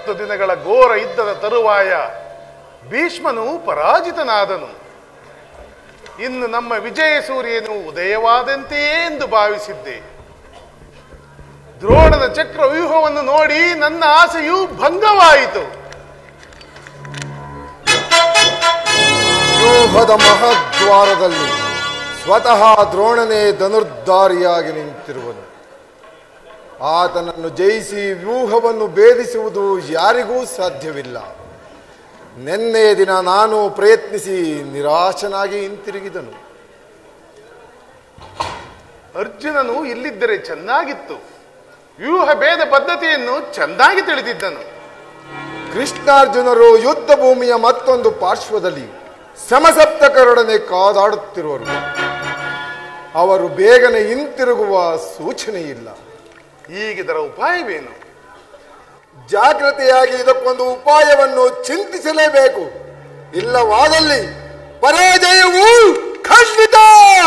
ಹತ್ತು ದಿನಗಳ ಘೋರ ಯುದ್ಧದ ತರುವಾಯ ಭೀಷ್ಮನು ಪರಾಜಿತನಾದನು ಇನ್ನು ನಮ್ಮ ವಿಜಯ ಸೂರ್ಯನು ಉದಯವಾದಂತೆಯೇ ಎಂದು ಭಾವಿಸಿದ್ದೆ ದ್ರೋಣದ ಚಕ್ರ ವ್ಯೂಹವನ್ನು ನೋಡಿ ನನ್ನ ಆಸೆಯು ಭಂಗವಾಯಿತು ವ್ಯೂಹದ ಮಹದ್ವಾರದಲ್ಲಿ ಸ್ವತಃ ದ್ರೋಣನೇ ಧನುರ್ಧಾರಿಯಾಗಿ ನಿಂತಿರುವನು ಆತನನ್ನು ಜಯಿಸಿ ವ್ಯೂಹವನ್ನು ಭೇದಿಸುವುದು ಯಾರಿಗೂ ಸಾಧ್ಯವಿಲ್ಲ ನಿನ್ನೆ ದಿನ ನಾನು ಪ್ರಯತ್ನಿಸಿ ನಿರಾಶನಾಗಿ ಹಿಂತಿರುಗಿದನು ಅರ್ಜುನನು ಇಲ್ಲಿದ್ದರೆ ಚೆನ್ನಾಗಿತ್ತು ವ್ಯೂಹ ಭೇದ ಪದ್ಧತಿಯನ್ನು ಚೆನ್ನಾಗಿ ತಿಳಿದಿದ್ದನು ಕೃಷ್ಣಾರ್ಜುನರು ಯುದ್ಧ ಭೂಮಿಯ ಮತ್ತೊಂದು ಪಾರ್ಶ್ವದಲ್ಲಿ ಸಮಸಪ್ತಕರೊಡನೆ ಕಾದಾಡುತ್ತಿರುವರು ಅವರು ಬೇಗನೆ ಹಿಂತಿರುಗುವ ಸೂಚನೆ ಇಲ್ಲ ಈಗಿದರ ಉಪಾಯವೇನು ಜಾಗ್ರತೆಯಾಗಿ ಇದಕ್ಕೊಂದು ಉಪಾಯವನ್ನು ಚಿಂತಿಸಲೇಬೇಕು ಇಲ್ಲವಾದಲ್ಲಿ ಪರಾಜಯವು ಖಂಡಿತ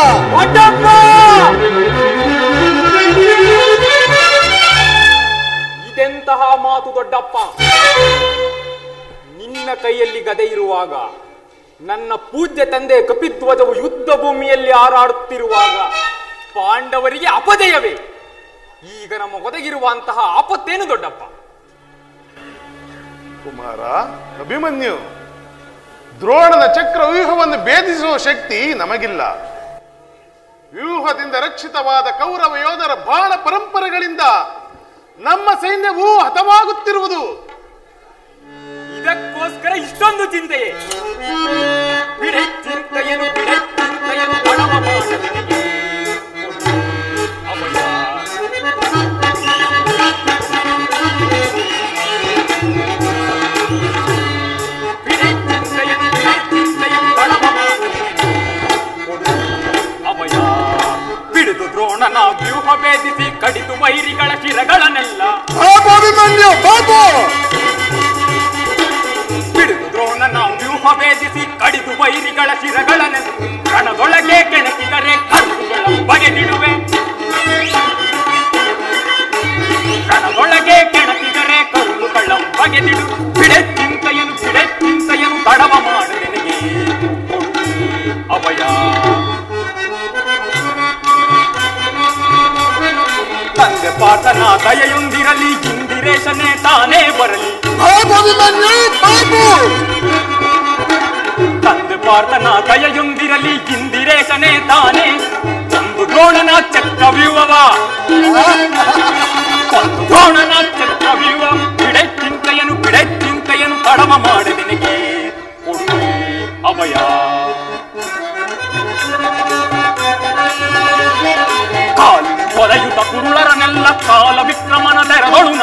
ಇದೆಂತಹ ಮಾತು ದೊಡ್ಡಪ್ಪ ನಿನ್ನ ಕೈಯಲ್ಲಿ ಗದೆ ಇರುವಾಗ ನನ್ನ ಪೂಜ್ಯ ತಂದೆ ಕಪಿಧ್ವಜವು ಯುದ್ಧ ಭೂಮಿಯಲ್ಲಿ ಹಾರಾಡುತ್ತಿರುವಾಗ ಪಾಂಡವರಿಗೆ ಅಪಜಯವೇ ಈಗ ನಮ್ಮ ಒದಗಿರುವಂತಹ ಆಪತ್ತೇನು ದೊಡ್ಡಪ್ಪ ಕುಮಾರ ಅಭಿಮನ್ಯು ದ್ರೋಣನ ಚಕ್ರ ವ್ಯೂಹವನ್ನು ಭೇದಿಸುವ ಶಕ್ತಿ ನಮಗಿಲ್ಲ ವ್ಯೂಹದಿಂದ ರಕ್ಷಿತವಾದ ಕೌರವ ಯೋಧರ ಬಾಳ ಪರಂಪರೆಗಳಿಂದ ನಮ್ಮ ಸೈನ್ಯವು ಹತವಾಗುತ್ತಿರುವುದು ಇದಕ್ಕೋಸ್ಕರ ಇಷ್ಟೊಂದು ಚಿಂತೆಯೇ ಬಿಡೆ ಚಿಂತೆಯನು ಬಿಡೆ ಚಿಂತೆಯನು ಬಡವ ಮಾಡದೆನಗೆ. ಅಮಯ. ಬಿಡೆ ಚಿಂತೆಯನು ಬಿಡೆ ಚಿಂತೆಯನು ಬಡವ ಮಾಡದೆನಗೆ. ಅಮಯ. ಬಿಡಿದು ದ್ರೋಣನ ವ್ಯೂಹ ಭೇದಿಸಿ ಕಡಿದು ವೈರಿಗಳ ಶಿರಗಳನ್ನೆಲ್ಲ ಬಾಬು ಅಭಿಮನ್ಯು ಬಾಬು ಬಿಡಿದು ದ್ರೋಣನ ವ್ಯೂಹ ಭೇದಿಸಿ ಕಡಿದು ವೈರಿಗಳ ಶಿರಗಳನ್ನೆಲ್ಲ ಕಣದೊಳಗೆ ಕೆಣಕಿದರೆ ಕರುಗಳ ಬಗೆದಿಡುವೆ ಕಣದೊಳಗೆ ಕೆಣಕಿದರೆ ಕರುಳುಗಳ ಬಗೆದಿಡು ಬಿಡೆ ಚಿಂತೆಯನು ಬಿಡೆ ಚಿಂತೆಯನು ತಡವ ಮಾಡದೆನಗೆ ಅಭಯ ತಂದೆ ಪಾತನ ದಯೆಯೊಂದಿರಲಿ ಇಂದಿರೇಶನೇ ತಾನೇ ಬರಲಿ ಬಾಬು ಅಭಿಮನ್ಯು ಬಾಬು ತಂದೆ ಪಾರ್ಥನ ದಯೆಯೊಂದಿರಲಿ ಇಂದಿರೇಶನೇ ತಾನೇ ಒಂದು ದ್ರೋಣನ ಚಕ್ರವ್ಯೂಹವ ಒಂದು ದ್ರೋಣನ ಚಕ್ರವ್ಯೂಹ ಬಿಡೆ ಚಿಂತೆಯನು ಬಿಡೆ ಚಿಂತೆಯನು ಕಡಮ ಮಾಡಿ ನಿನಗೆ ಕೊಡು ಅಭಯ ಕಾಲು ಹೊರೆಯುತ ಕುರುಳರನೆಲ್ಲ ಕಾಲ ವಿಕ್ರಮನ ತೆರದೊಳುನ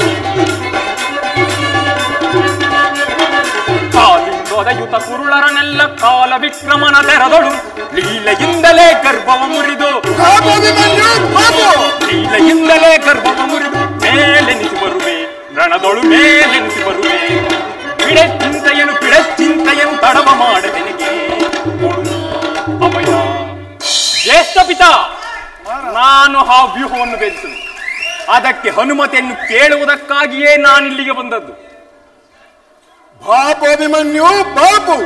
ಕಾಲಿಂದೊದಯುತ ಕುರುಳರನೆಲ್ಲ ಕಾಲ ವಿಕ್ರಮನ ತೆರದೊಳು ಲೀಲೆಯಿಂದಲೇ ಗರ್ಭವ ಮುರಿದು ಬಾಬು ಅಭಿಮನ್ಯು ಬಾಬು ಲೀಲೆಯಿಂದಲೇ ಗರ್ಭವ ಮುರಿದು ಮೇಲೆನಿಸಿ ಬರುವೆ ರಣದೊಳು ಮೇಲೆನಿಸಿ ಬರುವೆ ಬಿಡೆ ಚಿಂತೆಯನು ಬಿಡೆ ಚಿಂತೆಯನು ತಡವ ಮಾಡದೆನಗೆ ಕೊಡು ಅಭಯ ಜ್ಯೇಷ್ಠ ಪಿತಾ ನಾನು ಆ ವ್ಯೂಹವನ್ನು ಬೆಳೆಸುವೆ ಅದಕ್ಕೆ ಹನುಮತಿಯನ್ನು ಕೇಳುವುದಕ್ಕಾಗಿಯೇ ನಾನಿಲ್ಲಿಗೆ ಬಂದದ್ದು ಬಾಬು ಅಭಿಮನ್ಯು ಬಾಬು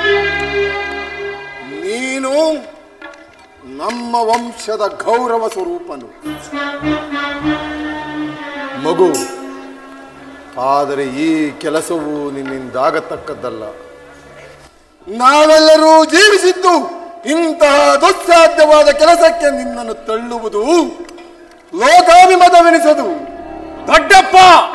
ನೀನು ನಮ್ಮ ವಂಶದ ಗೌರವ ಸ್ವರೂಪನು ಮಗು ಆದರೆ ಈ ಕೆಲಸವು ನಿನ್ನಿಂದಾಗತಕ್ಕದ್ದಲ್ಲ ನಾವೆಲ್ಲರೂ ಜೀವಿಸಿದ್ದು ಇಂತಹ ದುಸ್ಸಾಧ್ಯವಾದ ಕೆಲಸಕ್ಕೆ ನಿನ್ನನ್ನು ತಳ್ಳುವುದು ಲೋಕಾಭಿಮತವೆನಿಸದು ದೊಡ್ಡಪ್ಪ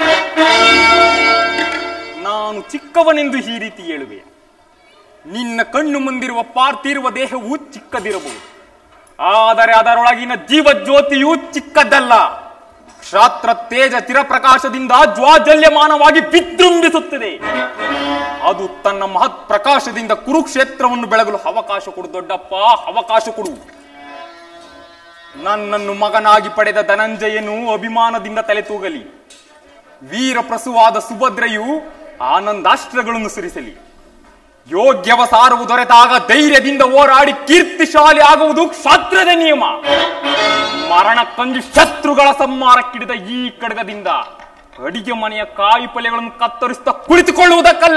ನಾನು ಚಿಕ್ಕವನೆಂದು ಈ ರೀತಿ ಹೇಳುವೆ ನಿನ್ನ ಕಣ್ಣು ಮುಂದಿರುವ ಪಾರ್ಥಿರುವ ದೇಹವು ಚಿಕ್ಕದಿರಬಹುದು ಆದರೆ ಅದರೊಳಗಿನ ಜೀವಜ್ಯೋತಿಯು ಚಿಕ್ಕದ್ದಲ್ಲ ಕ್ಷಾತ್ರ ತೇಜ ಚಿರಪ್ರಕಾಶದಿಂದ ಜ್ವಾಜಲ್ಯಮಾನವಾಗಿ ವಿಜೃಂಭಿಸುತ್ತದೆ ಅದು ತನ್ನ ಮಹತ್ ಪ್ರಕಾಶದಿಂದ ಕುರುಕ್ಷೇತ್ರವನ್ನು ಬೆಳಗಲು ಅವಕಾಶ ಕೊಡು ದೊಡ್ಡಪ್ಪ ಅವಕಾಶ ಕೊಡು ನನ್ನನ್ನು ಮಗನಾಗಿ ಪಡೆದ ಧನಂಜಯನು ಅಭಿಮಾನದಿಂದ ತಲೆ ತೂಗಲಿ ವೀರ ಪ್ರಸುವಾದ ಸುಭದ್ರೆಯು ಆನಂದಾಸ್ತ್ರಗಳನ್ನು ಸುರಿಸಲಿ ಯೋಗ್ಯವ ಸಾರವು ದೊರೆತಾಗ ಧೈರ್ಯದಿಂದ ಹೋರಾಡಿ ಕೀರ್ತಿಶಾಲಿ ಆಗುವುದು ಕ್ಷಾತ್ರದ ನಿಯಮ ಮರಣ ಕಂಜು ಶತ್ರುಗಳ ಸಂಹಾರಕ್ಕಿಡಿದ ಈ ಕಡಗದಿಂದ ಅಡಿಗೆ ಮನೆಯ ಕಾಯಿ ಪಲ್ಯಗಳನ್ನು ಕತ್ತರಿಸುತ್ತಾ ಕುಳಿತುಕೊಳ್ಳುವುದಕ್ಕಲ್ಲ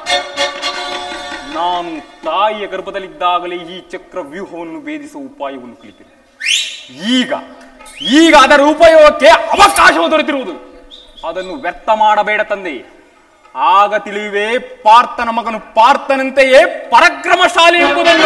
ನಾನು ತಾಯಿಯ ಗರ್ಭದಲ್ಲಿದ್ದಾಗಲೇ ಈ ಚಕ್ರ ವ್ಯೂಹವನ್ನು ಭೇದಿಸುವ ಉಪಾಯವನ್ನು ಕಲಿತಿದೆ ಈಗ ಈಗ ಅದರ ಉಪಯೋಗಕ್ಕೆ ಅವಕಾಶವು ದೊರೆತಿರುವುದು ಅದನ್ನು ವ್ಯರ್ಥ ಮಾಡಬೇಡ ತಂದೆ ಆಗ ತಿಳಿಯುವೆ ಪಾರ್ಥನ ಮಗನು ಪಾರ್ಥನಂತೆಯೇ ಪರಾಕ್ರಮಶಾಲಿ ಎಂಬುದನ್ನು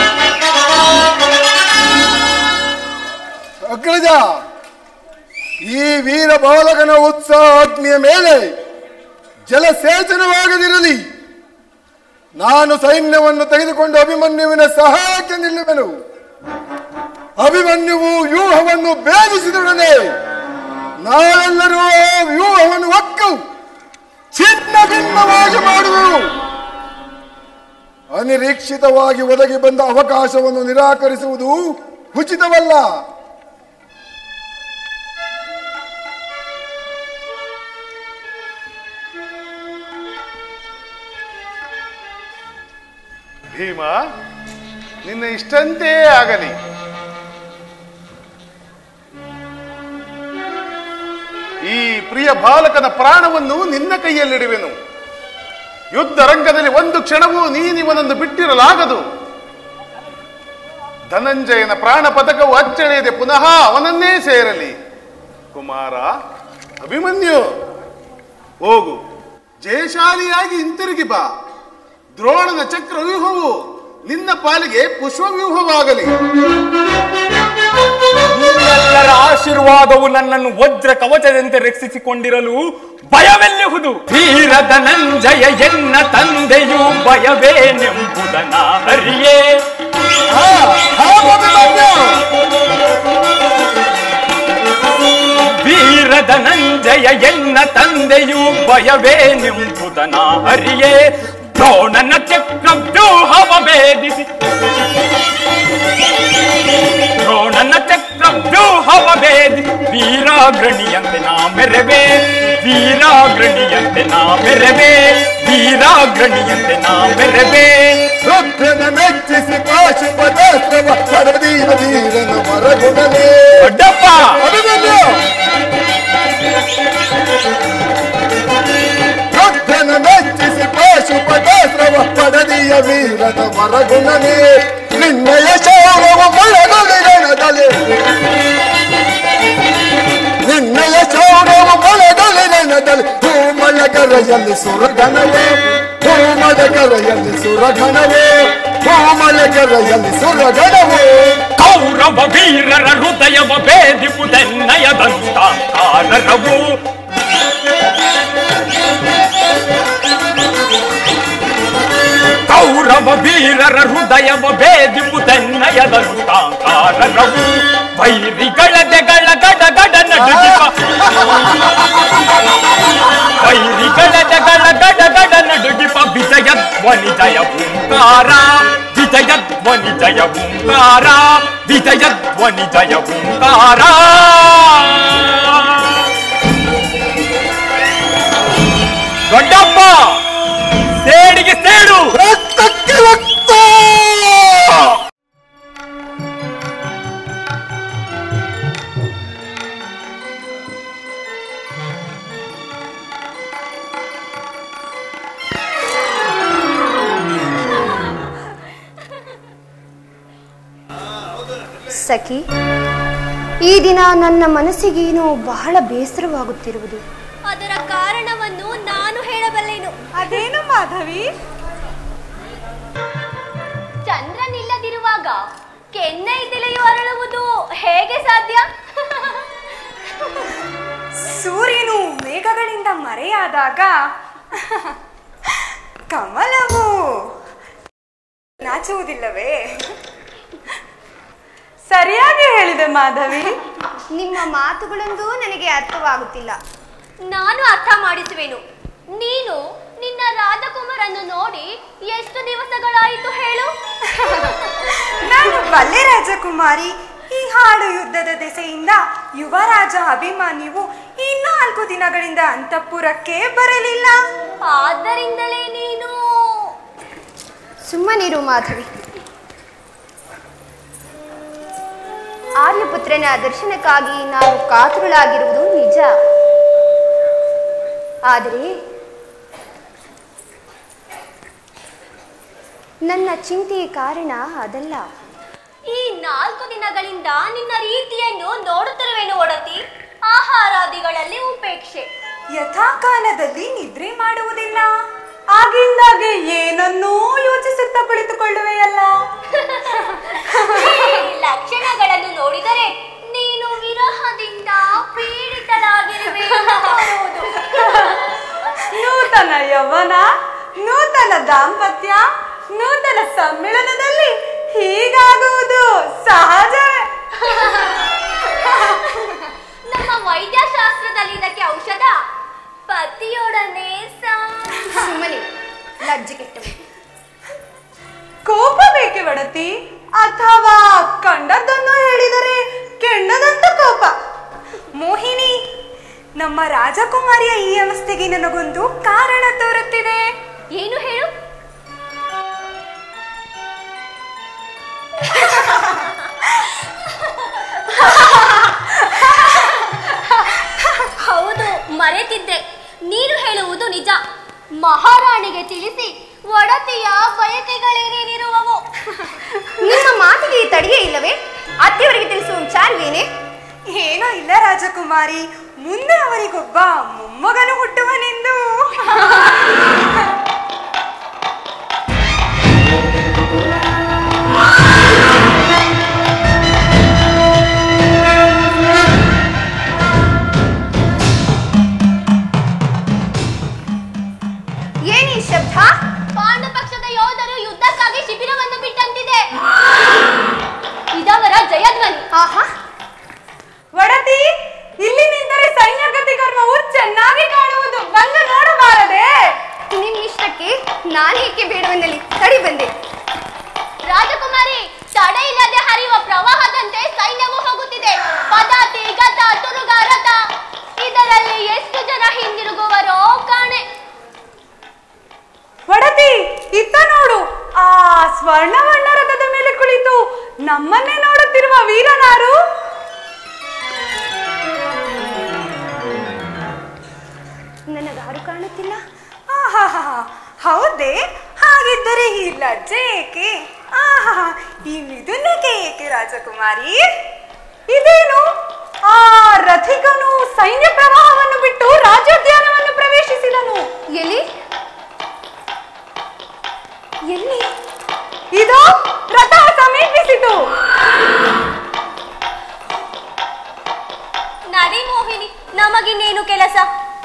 ಅಗ್ರಜ ಈ ವೀರ ಬಾಲಕನ ಉತ್ಸಾಹ ಅಗ್ನಿಯ ಮೇಲೆ ಜಲಸೇಚನವಾಗದಿರಲಿ ನಾನು ಸೈನ್ಯವನ್ನು ತೆಗೆದುಕೊಂಡು ಅಭಿಮನ್ಯುವಿನ ಸಹಾಯಕ್ಕೆ ನಿಲ್ಲುವೆನು ಅಭಿಮನ್ಯುವು ವ್ಯೂಹವನ್ನು ಭೇದಿಸಿದೊಡನೆ ನಾವೆಲ್ಲರೂ ಆ ವ್ಯೂಹವನ್ನು ಒಕ್ಕು ಚಿನ್ನ ಭಿನ್ನವಾಗಿ ಮಾಡುವೆವು ಅನಿರೀಕ್ಷಿತವಾಗಿ ಒದಗಿ ಬಂದ ಅವಕಾಶವನ್ನು ನಿರಾಕರಿಸುವುದು ಉಚಿತವಲ್ಲ ಭೀಮ ನಿನ್ನ ಇಷ್ಟಂತೆ ಆಗಲಿ ಈ ಪ್ರಿಯ ಬಾಲಕನ ಪ್ರಾಣವನ್ನು ನಿನ್ನ ಕೈಯಲ್ಲಿಡುವೆನು ಯುದ್ಧ ರಂಗದಲ್ಲಿ ಒಂದು ಕ್ಷಣವೂ ನೀನಿವನನ್ನು ಬಿಟ್ಟಿರಲಾಗದು ಧನಂಜಯನ ಪ್ರಾಣ ಪದಕವು ಅಚ್ಚಳಿಯದೆ ಪುನಃ ಅವನನ್ನೇ ಸೇರಲಿ ಕುಮಾರ ಅಭಿಮನ್ಯು ಹೋಗು ಜಯಶಾಲಿಯಾಗಿ ಹಿಂತಿರುಗಿ ಬಾ ದ್ರೋಣನ ಚಕ್ರ ವ್ಯೂಹವು ನಿನ್ನ ಪಾಲಿಗೆ ಪುಷ್ಪ ವ್ಯೂಹವಾಗಲಿ ನಿಮ್ಮೆಲ್ಲರ ಆಶೀರ್ವಾದವು ನನ್ನನ್ನು ವಜ್ರ ಕವಚದಂತೆ ರಕ್ಷಿಸಿಕೊಂಡಿರಲು ಭಯವೆಲ್ಲಿಹುದು ಧೀರ ಧನಂಜಯ ಎನ್ನ ತಂದೆಯು ಭಯವೇನೆಂಬುದನ ಅರಿಯೇ ಹಾ, ಹಾಗೂ ಅಭಿಮನ್ಯು ವೀರ ಧನಂಜಯ ಎನ್ನ ತಂದೆಯು ಭಯವೇನೆಂಬುದನ ಅರಿಯೇ ದ್ರೋಣನ ಚಕ್ರ ವ್ಯೂಹವ ಭೇದಿಸಿ ದ್ರೋಣನ ಚಕ್ರ ವ್ಯೂಹವ ಭೇದಿ ವೀರಾಗ್ರಣಿಯಂತೆ ನಾ ಮೆರವೆ ವೀರಾಗ್ರಣಿಯಂತೆ ನಾ ಮೆರವೆ ವೀರಾಗ್ರಣಿಯಂತೆ ನಾ ಮೆರವೆ ರುದ್ರನ ಮೆಚ್ಚಿಸಿ ಪಾಶುಪದಾಸ್ತ್ರವ ಪರದೀಯ ವೀರನ ಮರಗುಣಲೇ ದೊಡ್ಡಪ್ಪ ಅಭಿಮನ್ಯು ರುದ್ರನ ಮೆಚ್ಚಿಸಿ ಪಾಶುಪದಾಸ್ತ್ರವ ಪಡದಿಯ ವೀರನ ಮರಗುಣಲೇ ನಿನ್ನಯ ಶೌರವ ಮೊಳಗಲಿ ರಣದಲ್ಲಿ ನಿನ್ನಯ ಶೌರವ ಮೊಳಗಲಿ ರಣದಲ್ಲಿ ಭೂಮಳ ಕರೆಯಲ್ಲಿ ಸುರಗಣವೇ ಭೂಮಳ ಕರೆಯಲ್ಲಿ ಸುರಗಣವೇ ಭೂಮಳ ಕರೆಯಲ್ಲಿ ಸುರಗಣವೇ ಕೌರವ ವೀರರ ಹೃದಯವ ಭೇದಿಪುದೆನ್ನಯದಂತಾಕಾರರವು ಕೌರವ ವೀರರ ಹೃದಯವ ಭೇದಿಪುದೆನ್ನಯದಂತಾಕಾರರವು ವೈರಿಗಳ ಜಗಳ ಗಡ ಗಡ ನಡುಗಿಪ ವೈರಿಗಳ ಜಗಳ ಗಡ ಗಡ ನಡುಗಿಪ ವಿಜಯ ಧ್ವನಿ ಜಯ ಓಂಕಾರ ವಿಜಯ ಧ್ವನಿ ಜಯ ಓಂಕಾರ ವಿಜಯ ಧ್ವನಿ ಜಯ ಓಂಕಾರ ದೊಡ್ಡಪ್ಪ ಸೇಡಿಗೆ ಸೇಡು ರಕ್ತಕ್ಕೆ ರಕ್ತ ಸಖಿ ಈ ದಿನ ನನ್ನ ಮನಸ್ಸಿಗೇನೋ ಬಹಳ ಬೇಸರವಾಗುತ್ತಿರುವುದು ಅದರ ಕಾರಣವನ್ನು ನಾನು ಹೇಳಬಲ್ಲೆನು ಅದೇನು ಮಾಧವಿ ಚಂದ್ರನಿಲ್ಲದಿರುವಾಗ ಕೆನ್ನೆ ಇದ್ದಲೆಯು ಅರಳುವುದು ಹೇಗೆ ಸಾಧ್ಯ ಸೂರ್ಯನು ಮೇಘಗಳಿಂದ ಮರೆಯಾದಾಗ ಕಮಲವು ನಾಚುವುದಿಲ್ಲವೇ ಸರಿಯಾಗಿ ಹೇಳಿದೆ ಮಾಧವಿ ನಿಮ್ಮ ಮಾತುಗಳೊಂದು ನನಗೆ ಅರ್ಥವಾಗುತ್ತಿಲ್ಲ ನಾನು ಅರ್ಥ ಮಾಡಿಸುವೆನು ನೀನು ನಿನ್ನ ರಾಜಕುಮಾರನ್ನು ನೋಡಿ ಎಷ್ಟು ದಿವಸಗಳಾಯಿತು ಹೇಳು ನಾನು ಬಲ್ಲೆ ರಾಜಕುಮಾರಿ ಈ ಹಾಡು ಯುದ್ಧದ ದೆಸೆಯಿಂದ ಯುವರಾಜ ಅಭಿಮಾನಿವು ಈ ನಾಲ್ಕು ದಿನಗಳಿಂದ ಅಂತಃಪುರಕ್ಕೆ ಬರಲಿಲ್ಲ ಆದ್ದರಿಂದಲೇ ನೀನು ಸುಮ್ಮನಿರು ಮಾಧವಿ ಆರ್ಯಪುತ್ರನ ದರ್ಶನಕ್ಕಾಗಿ ನಾನು ಕಾತುಗಳಾಗಿರುವುದು ನಿಜ ಆದರೆ ನನ್ನ ಚಿಂತೆಯ ಕಾರಣ ಅದಲ್ಲ ಈ ನಾಲ್ಕು ದಿನಗಳಿಂದ ನಿನ್ನ ರೀತಿಯನ್ನು ನೋಡುತ್ತಿರುವೆನು ಒಡತಿ ಆಹಾರಾದಿಗಳಲ್ಲಿ ಉಪೇಕ್ಷೆ ಯಥಾಕಾಲದಲ್ಲಿ ನಿದ್ರೆ ಮಾಡುವುದಿಲ್ಲ ಆಗಿಂದಾಗೆ ಏನನ್ನೂ ಯೋಚಿಸುತ್ತಾ ಕುಳಿತುಕೊಳ್ಳುವೆಯಲ್ಲ ಈ ಲಕ್ಷಣಗಳನ್ನು ನೋಡಿದರೆ ನೀನು ವಿರಹದಿಂದ ಪೀಡಿತಳಾಗಿರುವೆ ಎಂದು ತೋರುವುದು. ನೂತನ ಯೌವನ ನೂತನ ದಾಂಪತ್ಯ ನೂತನ ಸಮ್ಮಿಳನದಲ್ಲಿ ಹೀಗಾಗುವುದು ಸಹಜವೇ ನಮ್ಮ ವೈದ್ಯಶಾಸ್ತ್ರದಲ್ಲಿ ಇದಕ್ಕೆ ಔಷಧ ಪತಿಯೊಡನೆ ಸಾ- ಸುಮ್ಮನೆ ಲಜ್ಜೆ ಕೆಟ್ಟವು ಕೋಪ ಬೇಕೆ ಒಡತಿ ಅಥವಾ ಕಂಡದ್ದನ್ನು ಹೇಳಿದರೆ ಕೆಂಡದಂತ ಕೋಪ ಮೋಹಿನಿ ನಮ್ಮ ರಾಜಕುಮಾರಿಯ ಈ ಅವಸ್ಥೆಗೆ ನನಗೊಂದು ಕಾರಣ ತೋರುತ್ತಿದೆ ಏನು ಹೇಳು ಹೌದು ಮರೆತಿದ್ದೆ ನೀನು ಹೇಳುವುದು ನಿಜ ಮಹಾರಾಣಿಗೆ ತಿಳಿಸಿ ಒಡತಿಯ ಬಯಕೆಗಳೇನೇನಿರುವವು ನಿಮ್ಮ ಮಾತಿಗೆ ಈ ತಡೆಯೇ ಇಲ್ಲವೇ ಅತ್ತೆಯವರಿಗೆ ತಿಳಿಸುವ ವಿಚಾರವೇನೆ ಏನೋ ಇಲ್ಲ ರಾಜಕುಮಾರಿ ಮುಂದೆ ಅವರಿಗೊಬ್ಬ ಮೊಮ್ಮಗನು ಹುಟ್ಟುವನೆಂದು ಏನಿ ಶಬ್ದ ಪಾಂಡು ಪಕ್ಷದ ಯೋಧರು ಯುದ್ಧಕ್ಕಾಗಿ ಶಿಬಿರವನ್ನು ಬಿಟ್ಟಂತಿದೆ ಇದವರ ಜಯಧ್ವನಿ ಆಹಾ ಒಡತಿ ಇಲ್ಲಿ ನಿಂತರೆ ಸೈನ್ಯಗತಿ ಕರ್ಮವು ಚೆನ್ನಾಗಿ ಕಾಣುವುದು ಬಂದು ನೋಡಬಾರದೆ ನಿನ್ನಿಷ್ಟಕ್ಕೆ ನಾನೇಕೆ ಬೇಡವನ್ನಲ್ಲಿ ತಡಿ ಬಂದೆ ರಾಜಕುಮಾರಿ ತಡೆ ಇಲ್ಲದೆ ಹರಿಯುವ ಪ್ರವಾಹದಂತೆ ಸೈನ್ಯವು ಹೋಗುತ್ತಿದೆ ಪದಾತಿ ಗತ ತುರುಗ ರಥ ಇದರಲ್ಲಿ ಎಷ್ಟು ಜನ ಹಿಂದಿರುಗುವರೋ ಕಾಣೆ ಒಡತಿ ಇತ್ತ ನೋಡು ಆ ಸ್ವರ್ಣವರ್ಣ ರಥದ ಮೇಲೆ ಕುಳಿತು ನಮ್ಮನ್ನೇ ನೋಡುತ್ತಿರುವ ವೀರನಾರು ನನಗಾರು ಕಾಣುತ್ತಿಲ್ಲ ಆಹಾಹಾ, ಹೌದೇ ಹಾಗಿದ್ದರೆ ಈ ಲಜ್ಜೆ ಏಕೆ ಆಹಾ ಈ ಮಿದುನಕ್ಕೆ ಏಕೆ ರಾಜಕುಮಾರಿ ಇದೇನು ಆ ರಥಿಕನು ಸೈನ್ಯ ಪ್ರವಾಹವನ್ನು ಬಿಟ್ಟು ರಾಜೋದ್ಯಾನವನ್ನು ಪ್ರವೇಶಿಸಿದನು ಎಲ್ಲಿ ಎಲ್ಲಿ ಇದು ರಥ ಸಮೀಪಿಸಿತು ನರಿ ಮೋಹಿನಿ ನಮಗಿನ್ನೇನು ಕೆಲಸ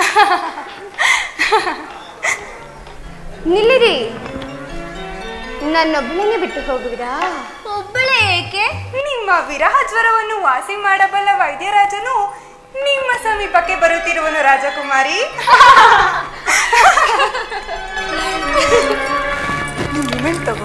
ನಿಲ್ಲಿರಿ ನನ್ನೊಬ್ಬಳನ್ನೇ ಬಿಟ್ಟು ಹೋಗುವಿರಾ ಒಬ್ಬಳೇ ಏಕೆ ನಿಮ್ಮ ವಿರಹ ಜ್ವರವನ್ನು ವಾಸಿ ಮಾಡಬಲ್ಲ ವೈದ್ಯರಾಜನು ನಿಮ್ಮ ಸಮೀಪಕ್ಕೆ ಬರುತ್ತಿರುವನು ರಾಜಕುಮಾರಿ ನಿಮ್ಮೆಣ್ ತಗೋ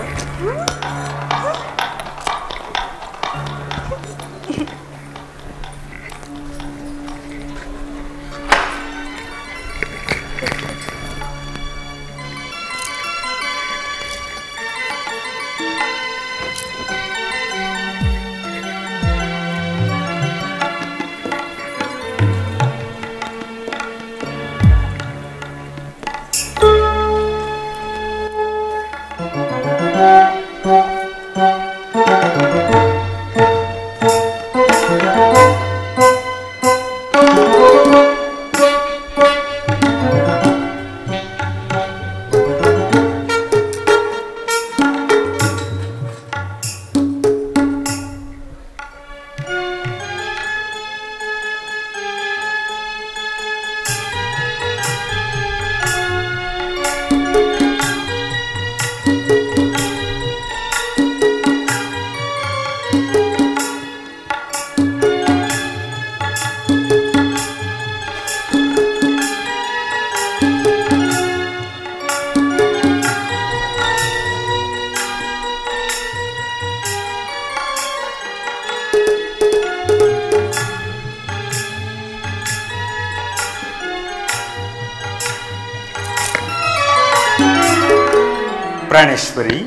ಪ್ರಾಣೇಶ್ವರಿ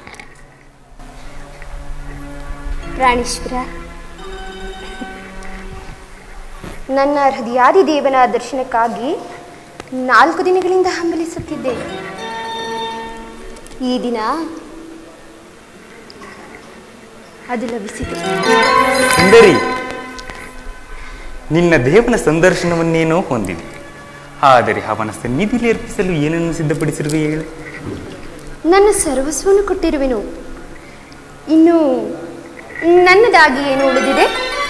ಪ್ರಾಣೇಶ್ವರ ನನ್ನ ಹೃದಯಾದಿ ದೇವನ ದರ್ಶನಕ್ಕಾಗಿ ನಾಲ್ಕು ದಿನಗಳಿಂದ ಹಂಬಲಿಸುತ್ತಿದ್ದೆ ಈ ದಿನ ಅದು ಲಭಿಸಿದೆ ಸುಂದರಿ ನಿನ್ನ ದೇವನ ಸಂದರ್ಶನವನ್ನೇನೋ ಹೊಂದಿದೆ ಆದರೆ ಅವನ ಸನ್ನಿಧಿಯಲ್ಲಿ ಅರ್ಪಿಸಲು ಏನನ್ನು ಸಿದ್ಧಪಡಿಸಿರುವೆ ಹೇಳು ನನ್ನ ಸರ್ವಸ್ವವನ್ನು ಕೊಟ್ಟಿರುವೆನು ಇನ್ನು ನನ್ನದಾಗಿ ಏನು ಉಳಿದಿದೆ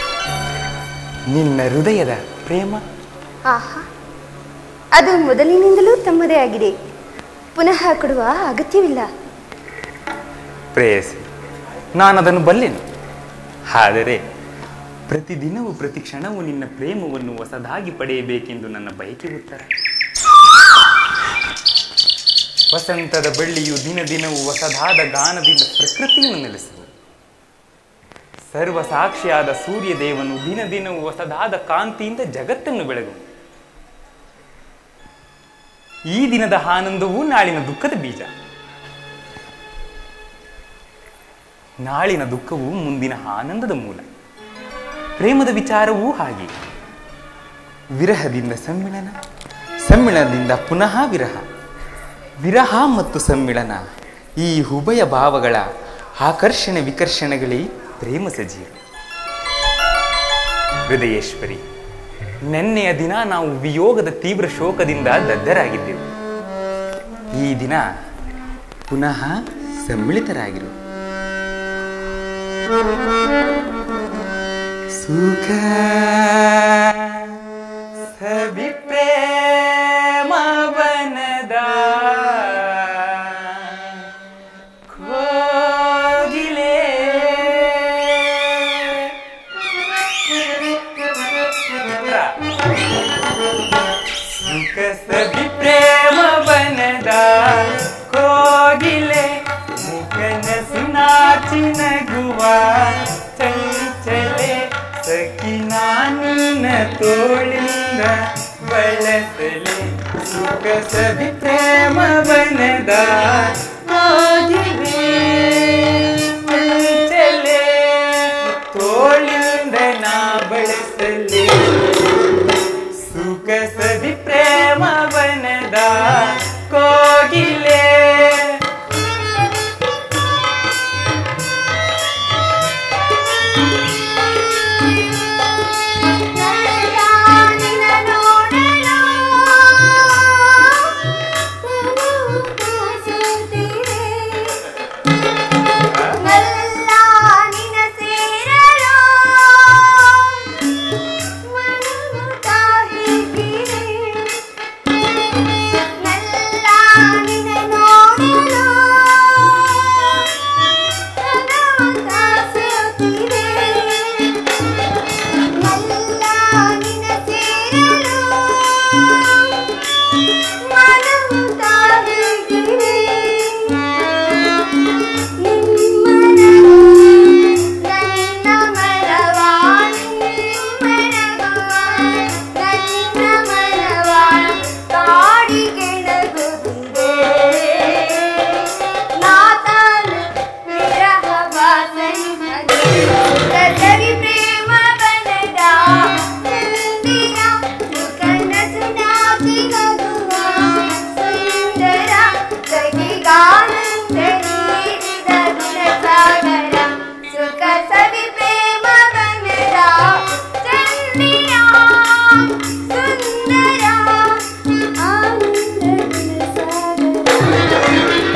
ನಿನ್ನ ಹೃದಯದ ಪ್ರೇಮ ಆಹಾ ಅದು ಮೊದಲಿನಿಂದಲೂ ತಮ್ಮದೇ ಆಗಿದೆ ಪುನಃ ಕೊಡುವ ಅಗತ್ಯವಿಲ್ಲ ಪ್ರೇಯಸಿ ನಾನು ಅದನ್ನು ಬಲ್ಲೆನು ಆದರೆ ಪ್ರತಿದಿನವೂ ಪ್ರತಿ ಕ್ಷಣವೂ ನಿನ್ನ ಪ್ರೇಮವನ್ನು ಹೊಸದಾಗಿ ಪಡೆಯಬೇಕೆಂದು ನನ್ನ ಬಯಕೆ ಉತ್ತರ ವಸಂತದ ಬಳ್ಳಿಯು ದಿನ ದಿನವೂ ಹೊಸದಾದ ಗಾನದಿಂದ ಪ್ರಕೃತಿಯನ್ನು ನೆಲೆಸುವುದು ಸರ್ವ ಸಾಕ್ಷಿಯಾದ ಸೂರ್ಯ ದೇವನು ದಿನ ದಿನವೂ ಹೊಸದಾದ ಕಾಂತಿಯಿಂದ ಜಗತ್ತನ್ನು ಬೆಳಗು ಈ ದಿನದ ಆನಂದವೂ ನಾಳಿನ ದುಃಖದ ಬೀಜ ನಾಳಿನ ದುಃಖವು ಮುಂದಿನ ಆನಂದದ ಮೂಲ ಪ್ರೇಮದ ವಿಚಾರವೂ ಹಾಗೆ ವಿರಹದಿಂದ ಸಮ್ಮಿಳನ ಸಮ್ಮಿಳನದಿಂದ ಪುನಃ ವಿರಹ ವಿರಹ ಮತ್ತು ಸಮ್ಮಿಳನ ಈ ಉಭಯ ಭಾವಗಳ ಆಕರ್ಷಣೆ ವಿಕರ್ಷಣೆಗಳೇ ಪ್ರೇಮ ಸಜೀವ ಹೃದಯೇಶ್ವರಿ ನೆನ್ನೆಯ ದಿನ ನಾವು ವಿಯೋಗದ ತೀವ್ರ ಶೋಕದಿಂದ ದಗ್ಧರಾಗಿದ್ದೆವು ಈ ದಿನ ಪುನಃ ಸಮ್ಮಿಳಿತರಾಗಿರು ಸುಖ ಸಭಿ ಪ್ರೇಮ ಬನದ ಕೋಗಿಲೆ ಸುಖ ಸಭಿ ಪ್ರೇಮ ಬನದ ಕೋಗಿಲೆ ಮುಖನ ಸುನಾಚಿ ನಗುವ ಚಂಚಲೆ ಸಖಿ ನಾನಿನ ತೋಳಿಂದ ಬಳಸಲೆ ಸುಖ ಸಭಿ ಪ್ರೇಮ ಬನದ ಕೋಗಿಲೆ ಚಂಚಲೆ ತೋಳಿಂದ ನಾ ಬಳಸಲೆ ಸುಖ ಸದಿ ಪ್ರೇಮ ಬನದ ಕೋಗಿಲೆ ಸುಖ ಸವಿ ಪ್ರೇಮ ಬನದ ಚಂದಿರ ಸುಂದರ ಆನಂದದ ಸಾಗರ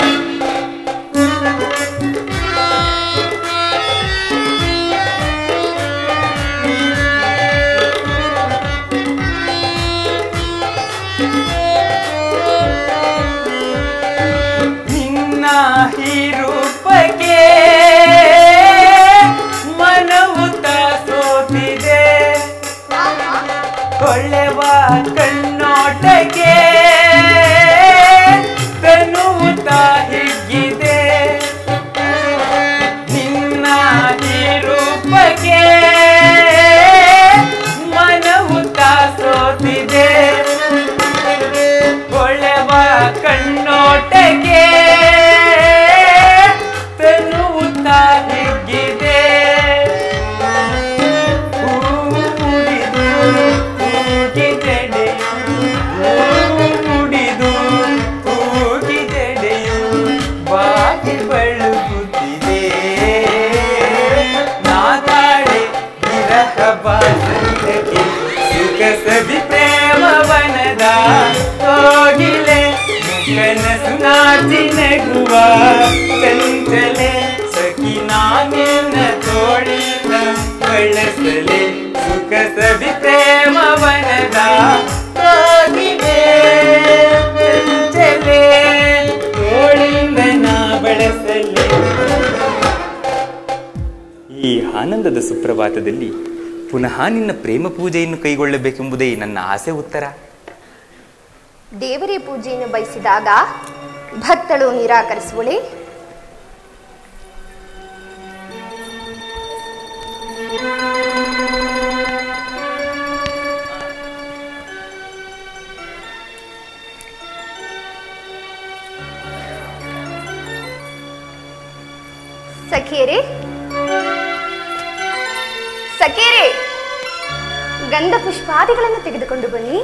ನಿನ್ನ ಹಿರೂಪಕ್ಕೆ ಮನವುತ ಸೋತಿದೆ ಕೊಳ್ಳೆವ ಕಣ್ಣೋಟಕ್ಕೆ ತನುವುತ ಹಿಗ್ಗಿದೆ ನಿನ್ನ ಹಿರೂಪಕ್ಕೆ ಮನವುತ ಸೋತಿದೆ ಕೊಳೆವ ಕಣ್ಣೋಟಗೆ ತನುವುತ್ತ ಹಿಗ್ಗಿದೆ ಹೂ ಮುರಿದು ಹೂಗಿದೆಡೆ ಹೂ ಬಾಸಂತಕ್ಕೆ ಸುಖ ಸವಿ ಪ್ರೇಮವನದ ಕೋಗಿಲೆ ಕನಸು ನಾಚಿ ನಗುವ ಚಂಚಲೆ ಸಖಿ ನಾನಿನ್ನ ತೋಳಿನ ಬಳಸಲೆ ಸುಖ ಸವಿ ಪ್ರೇಮವನದ ಕೋಗಿಲೆ ಚಂಚಲೆ ತೋಳಿಂದ ನಾ ಬಳಸಲೆ ಈ ಆನಂದದ ಸುಪ್ರಭಾತದಲ್ಲಿ ಪುನಃ ನಿನ್ನ ಪ್ರೇಮ ಪೂಜೆಯನ್ನು ಕೈಗೊಳ್ಳಬೇಕೆಂಬುದೇ ನನ್ನ ಆಸೆ ಉತ್ತರ ದೇವರೇ ಪೂಜೆಯನ್ನು ಬಯಸಿದಾಗ ಭಕ್ತಳು ನಿರಾಕರಿಸುವಳೆ ಸಖಿಯರೇ ಸಖಿಯರೇ ಗಂಧ ಪುಷ್ಪಾದಿಗಳನ್ನು ತೆಗೆದುಕೊಂಡು ಬನ್ನಿ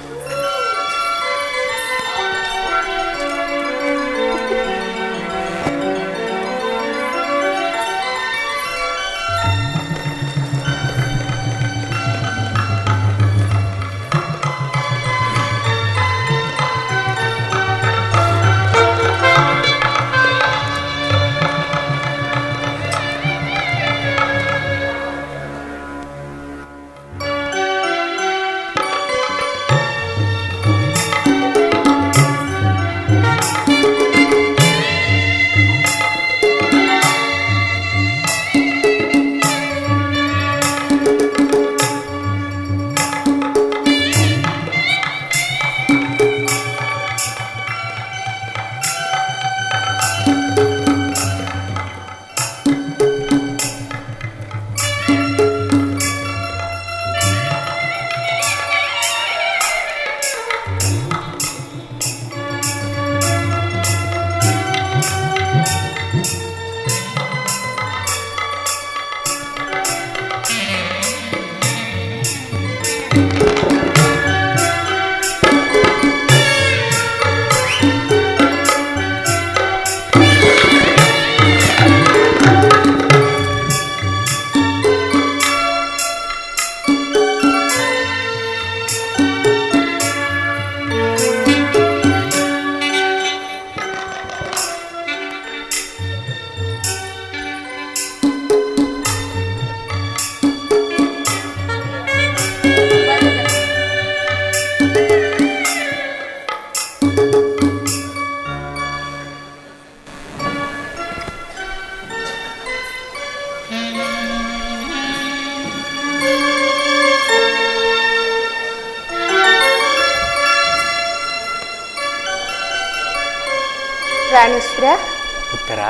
ಪ್ರಾಣೇಶ್ವರ ಉತ್ತರ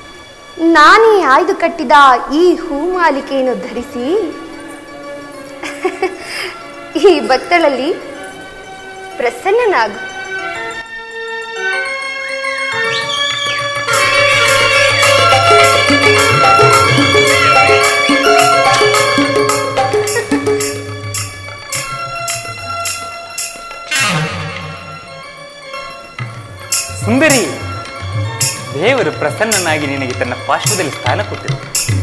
ನಾನೇ ಆಯ್ದು ಕಟ್ಟಿದ ಈ ಹೂಮಾಲಿಕೆಯನ್ನು ಧರಿಸಿ ಈ ಭಕ್ತಳಲ್ಲಿ ಪ್ರಸನ್ನನಾಗು ಸುಂದರಿ ದೇವರು ಪ್ರಸನ್ನನಾಗಿ ನಿನಗೆ ತನ್ನ ಪಾರ್ಶ್ವದಲ್ಲಿ ಸ್ಥಾನ ಕೊಟ್ಟಿರು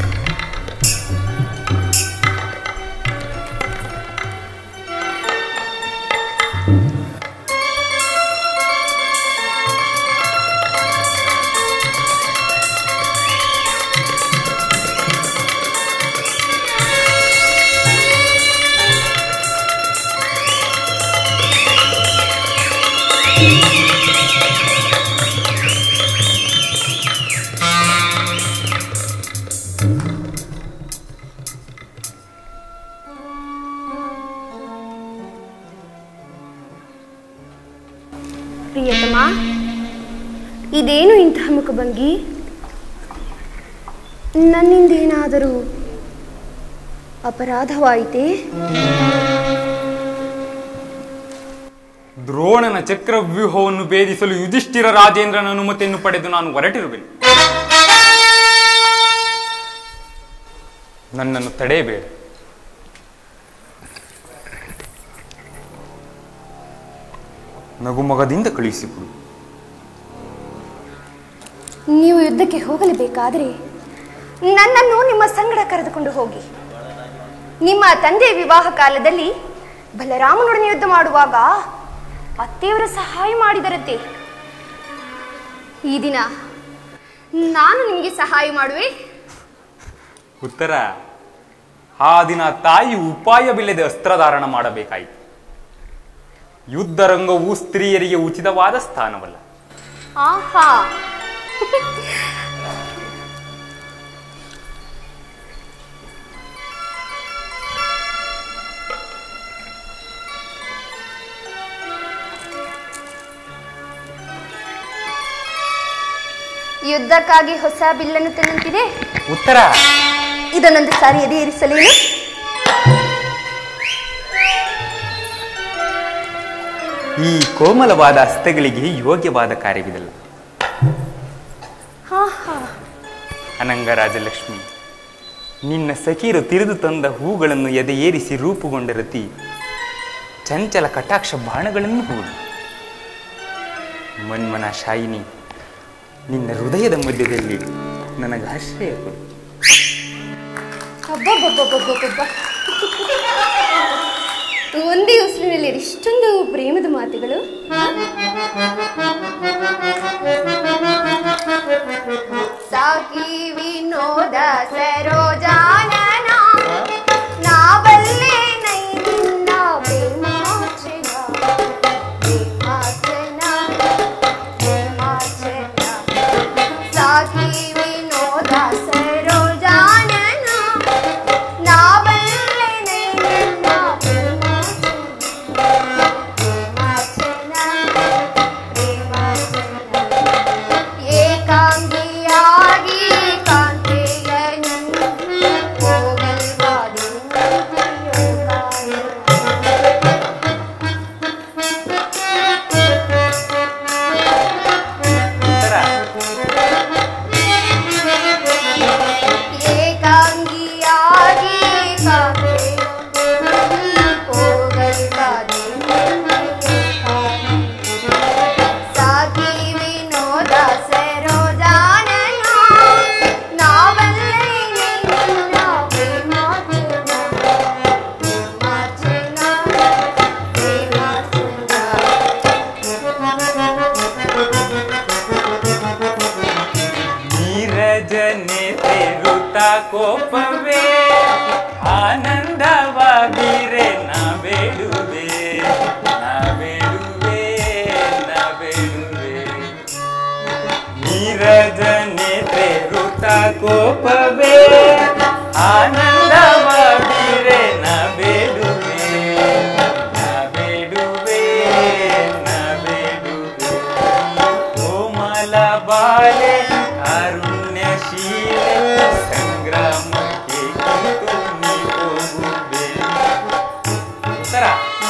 ಪ್ರಿಯತಮ ಇದೇನು ಇಂತಹ ಮುಖಭಂಗಿ ನನ್ನಿಂದೇನಾದರೂ ಅಪರಾಧವಾಯಿತೇ ದ್ರೋಣನ ಚಕ್ರವ್ಯೂಹವನ್ನು ಭೇದಿಸಲು ಯುಧಿಷ್ಠಿರ ರಾಜೇಂದ್ರನ ಅನುಮತಿಯನ್ನು ಪಡೆದು ನಾನು ಹೊರಟಿರುವೆನು ನನ್ನನ್ನು ತಡೆಯಬೇಡ ನಗುಮಗದಿಂದ ಕಳುಹಿಸಿಕೊಡು ನೀವು ಯುದ್ಧಕ್ಕೆ ಹೋಗಲೇಬೇಕಾದರೆ ನನ್ನನ್ನು ನಿಮ್ಮ ಸಂಗಡ ಕರೆದುಕೊಂಡು ಹೋಗಿ ನಿಮ್ಮ ತಂದೆ ವಿವಾಹ ಕಾಲದಲ್ಲಿ ಬಲರಾಮನೊಡನೆ ಯುದ್ಧ ಮಾಡುವಾಗ ಅತ್ತೆಯವರ ಸಹಾಯ ಮಾಡಿದರತ್ತೆ ಈ ದಿನ ನಾನು ನಿಮಗೆ ಸಹಾಯ ಮಾಡುವೆ ಉತ್ತರ ಆ ದಿನ ತಾಯಿ ಉಪಾಯವಿಲ್ಲದೆ ಅಸ್ತ್ರಧಾರಣ ಮಾಡಬೇಕಾಯಿತು ಯುದ್ಧ ರಂಗವು ಸ್ತ್ರೀಯರಿಗೆ ಉಚಿತವಾದ ಸ್ಥಾನವಲ್ಲ ಆಹಾ ಯುದ್ಧಕ್ಕಾಗಿ ಹೊಸ ಬಿಲ್ಲನ್ನು ತಂದಂತಿದೆ ಉತ್ತರ ಇದನ್ನೊಂದು ಸಾರಿ ಎದೆ ಇರಿಸಲೇನು ಈ ಕೋಮಲವಾದ ಹಸ್ತಗಳಿಗೆ ಯೋಗ್ಯವಾದ ಕಾರ್ಯವಿದಲ್ಲ ಹಾ ಹಾ ಅನಂಗ ರಾಜಲಕ್ಷ್ಮಿ ನಿನ್ನ ಸಖೀರು ತಿರಿದು ತಂದ ಹೂಗಳನ್ನು ಎದೆ ಏರಿಸಿ ರೂಪುಗೊಂಡ ರತಿ ಚಂಚಲ ಕಟಾಕ್ಷ ಬಾಣಗಳನ್ನು ಹೂಡು ಮನ್ಮನ ಶಾಯಿನಿ ನಿನ್ನ ಹೃದಯದ ಮಧ್ಯದಲ್ಲಿ ನನಗೆ ಆಶ್ರಯ ಕೊಡು ಅಬ್ಬಬ್ಬಬ್ಬಬ್ಬಬ್ಬಬ್ಬ. ಒಂದೇ ಉಸಿರಿನಲ್ಲಿ ಇಷ್ಟೊಂದು ಪ್ರೇಮದ ಮಾತುಗಳು ಹ? ಸಾಕಿ ವಿನೋದ ಸರೋಜಾನನ ನಾ ಬಲ್ಲೆ ನೈ ನಿನ್ನ ಪ್ರೇಮಾರ್ಚನ ಪ್ರೇಮಾರ್ಚನ ಪ್ರೇಮಾರ್ಚನ ಸಾಕಿ ವಿನೋದ ಸರೋಜಾನನ ನಾ ಬಲ್ಲೆ ನೈ ನಿನ್ನ ಪ್ರೇಮಾರ್ಚನ ಪ್ರೇಮಾರ್ಚನ ಪ್ರೇಮಾರ್ಚನ ಏಕಾಂಗಿಯಾಗಿ ಕಾಂತೆಯನ್ನು ಹೋಗಲ್ವಾದು ಉತ್ತರ ಏಕಾಂಗಿಯಾಗಿ ಕಾಂತೆಯನ್ನು ಹೋಗಲ್ವಾದು ಸಾಕಿ ವಿನೋದ ಸರೋಜಾನನ ನಾವಲ್ಲೇ ನಿನ್ನ ಪ್ರೇಮಾರ್ಚನ ಪ್ರೇಮಾರ್ಚನ ನೀರಜನೆ ತೇರುತ್ತ ಕೋಪವೇ ಆನಂದವಾಗಿರೆ ನಾ ಬೇಡುವೆ ನಾ ಬೇಡುವೆ ನಾ ಬೇಡುವೆ ನೀರಜನೆ ತೇರುತ್ತ ಕೋಪವೇ ಆನಂದವಾಗಿರೆ ನಾ ಬೇಡುವೆ ನಾ ಬೇಡುವೆ ನಾ ಬೇಡುವೆ ಕೋಮಲ ಬಾಲೆ ಕಾರುಣ್ಯಶೀಲೆ ಸಂಗ್ರಾಮಕ್ಕೆ ಕಿತ್ತು ನೀ ಹೋಗುವೆ ಉತ್ತರ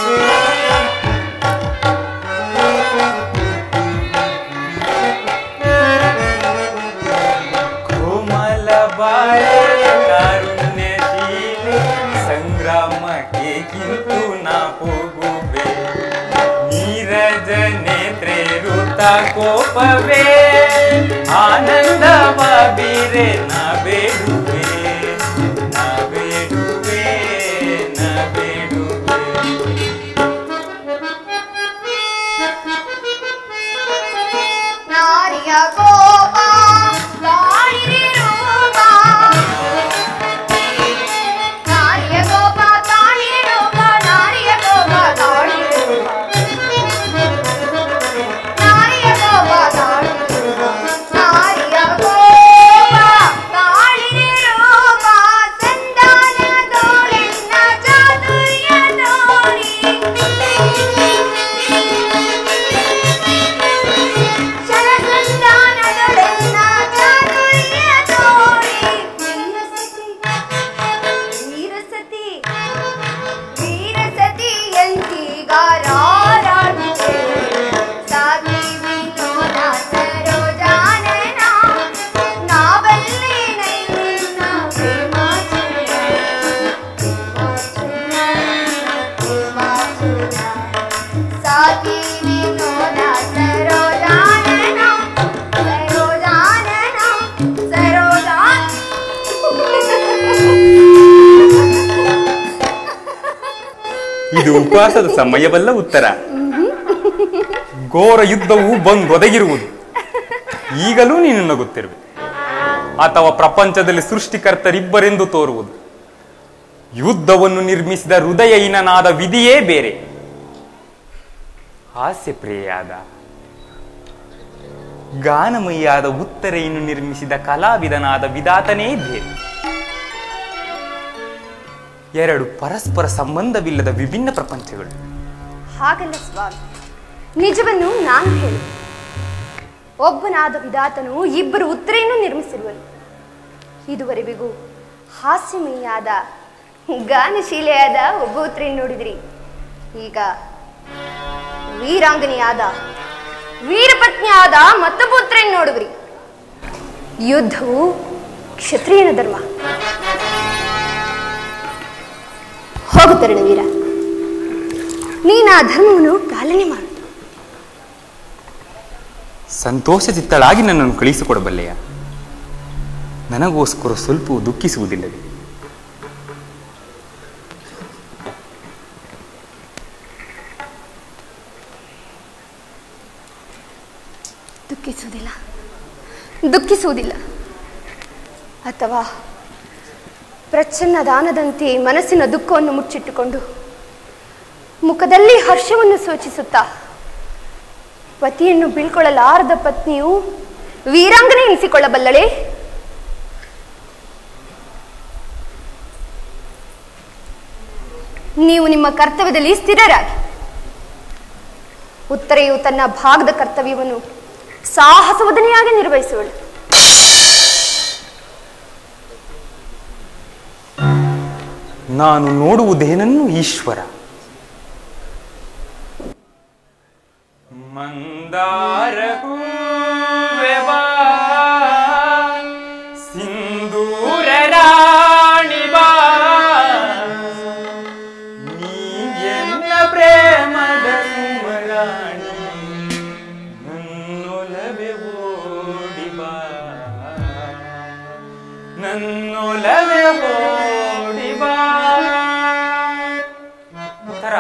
ಕೋಮಲ ಬಾಲೆ ಕಾರುಣ್ಯಶೀಲೆ ಸಂಗ್ರಾಮಕ್ಕೆ ಕಿಂತು ನಾ ಹೋಗುವೆ ನೀರಜ ನೇತ್ರೆ ಋತ ಕೋಪವೇ ಆನಂದವ ಬೀರೆ ನಾ ಬೇಡುವೆ ನಾ ಬೇಡುವೆ ನಾ ಬೇಡುವೆ ನಾರಿಯ ಕೋಪ ತಾಳಿರಿ ರೂಪ ನಾರಿಯ ಕೋಪ ತಾಳಿರಿ ರೂಪ ನಾರಿಯ ಕೋಪ ತಾಳಿರಿ ರೂಪ ನಾರಿಯ ಕೋಪ ತಾಳಿರಿ ರೂಪ ನಾರಿಯ ಕೋಪ ತಾಳಿರಿ ರೂಪ ಇದು ಉಪವಾಸದ ಸಮಯವಲ್ಲ ಉತ್ತರ ಘೋರ ಯುದ್ಧವು ಬಂದೊದಗಿರುವುದು ಈಗಲೂ ನೀನು ನಗುತ್ತಿರುವೆ ಅಥವಾ ಪ್ರಪಂಚದಲ್ಲಿ ಸೃಷ್ಟಿಕರ್ತರಿಬ್ಬರೆಂದು ತೋರುವುದು ಯುದ್ಧವನ್ನು ನಿರ್ಮಿಸಿದ ಹೃದಯಹೀನನಾದ ವಿಧಿಯೇ ಬೇರೆ ಹಾಸ್ಯ ಪ್ರಿಯಾದ ಗಾನಮಯಿಯಾದ ಉತ್ತರೆಯನ್ನು ನಿರ್ಮಿಸಿದ ಕಲಾವಿದನಾದ ವಿಧಾತನೇ ಬೇರೆ ಎರಡು ಪರಸ್ಪರ ಸಂಬಂಧವಿಲ್ಲದ ವಿಭಿನ್ನ ಪ್ರಪಂಚಗಳು ಹಾಗಲ್ಲ ಸ್ವಾಮಿ ನಿಜವನ್ನು ನಾನು ಹೇಳಿ ಒಬ್ಬನಾದ ವಿಧಾತನು ಇಬ್ಬರು ಉತ್ತರೆಯನ್ನು ನಿರ್ಮಿಸಿರುವನು ಇದುವರೆವಿಗೂ ಹಾಸ್ಯಮಯಿಯಾದ ಗಾನಶೀಲೆಯಾದ ಒಬ್ಬ ಉತ್ತರೆಯನ್ನು ನೋಡಿದ್ರಿ ಈಗ ವೀರಾಂಗನೆಯಾದ ವೀರಪತ್ನಿಯಾದ ಮತ್ತೊಬ್ಬ ಉತ್ತರೆಯನ್ನು ನೋಡುವಿರಿ ಯುದ್ಧವು ಕ್ಷತ್ರಿಯನ ಧರ್ಮ ಹೋಗುತ್ತರಣ ವೀರ ನೀನು ಆ ಧರ್ಮವನ್ನು ಪಾಲನೆ ಮಾಡು ಸಂತೋಷಚಿತ್ತಳಾಗಿ ನನ್ನನ್ನು ಕಳಿಸಿಕೊಡಬಲ್ಲೆಯ ನನಗೋಸ್ಕರ ಸ್ವಲ್ಪ ದುಃಖಿಸುವುದಿಲ್ಲವೇ ದುಃಖಿಸುವುದಿಲ್ಲ ದುಃಖಿಸುವುದಿಲ್ಲ ಅಥವಾ ಪ್ರಚ್ಛನ್ನ ದಾನದಂತೆ ಮನಸ್ಸಿನ ದುಃಖವನ್ನು ಮುಚ್ಚಿಟ್ಟುಕೊಂಡು ಮುಖದಲ್ಲಿ ಹರ್ಷವನ್ನು ಸೂಚಿಸುತ್ತಾ ಪತಿಯನ್ನು ಬೀಳ್ಕೊಳ್ಳಲಾರದ ಪತ್ನಿಯು ವೀರಾಂಗನೆ ಎನಿಸಿಕೊಳ್ಳಬಲ್ಲಳೆ ನೀವು ನಿಮ್ಮ ಕರ್ತವ್ಯದಲ್ಲಿ ಸ್ಥಿರರಾಗಿ ಉತ್ತರೆಯು ತನ್ನ ಭಾಗದ ಕರ್ತವ್ಯವನ್ನು ಸಾಹಸವದನೆಯಾಗಿ ನಿರ್ವಹಿಸುವಳು ನಾನು ನೋಡುವುದೇನನ್ನು ಈಶ್ವರ ಮಂದಾರ ಹೂವೆ ಬಾ, ಸಿಂಧೂರ ರಾಣಿ ಬಾ, ನೀ ಎನ್ನ ಪ್ರೇಮದ ಸುಮರಾಣಿ ನನ್ನೊಲವೆ ಓಡಿ ಬಾ ನನ್ನೊಲವೆ ಓಡಿ ಬಾ ತರ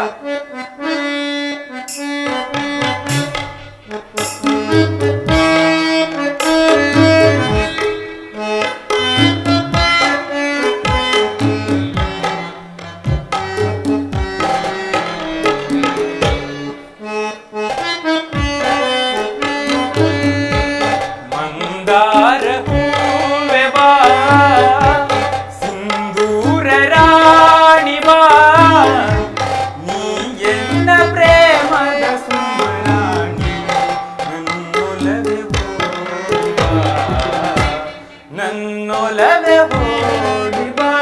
ಮಂದಾರ ಹೂವೆ ಬಾ ಸಿಂಧೂರ ರಾಣಿ ಬಾ ನೀ ಎನ್ನ ಪ್ರೇಮದ ಸುಮರಾಣಿ ನನ್ನೊಲವೆ ಓಡಿ ಬಾ ನನ್ನೊಲವೆ ಓಡಿ ಬಾ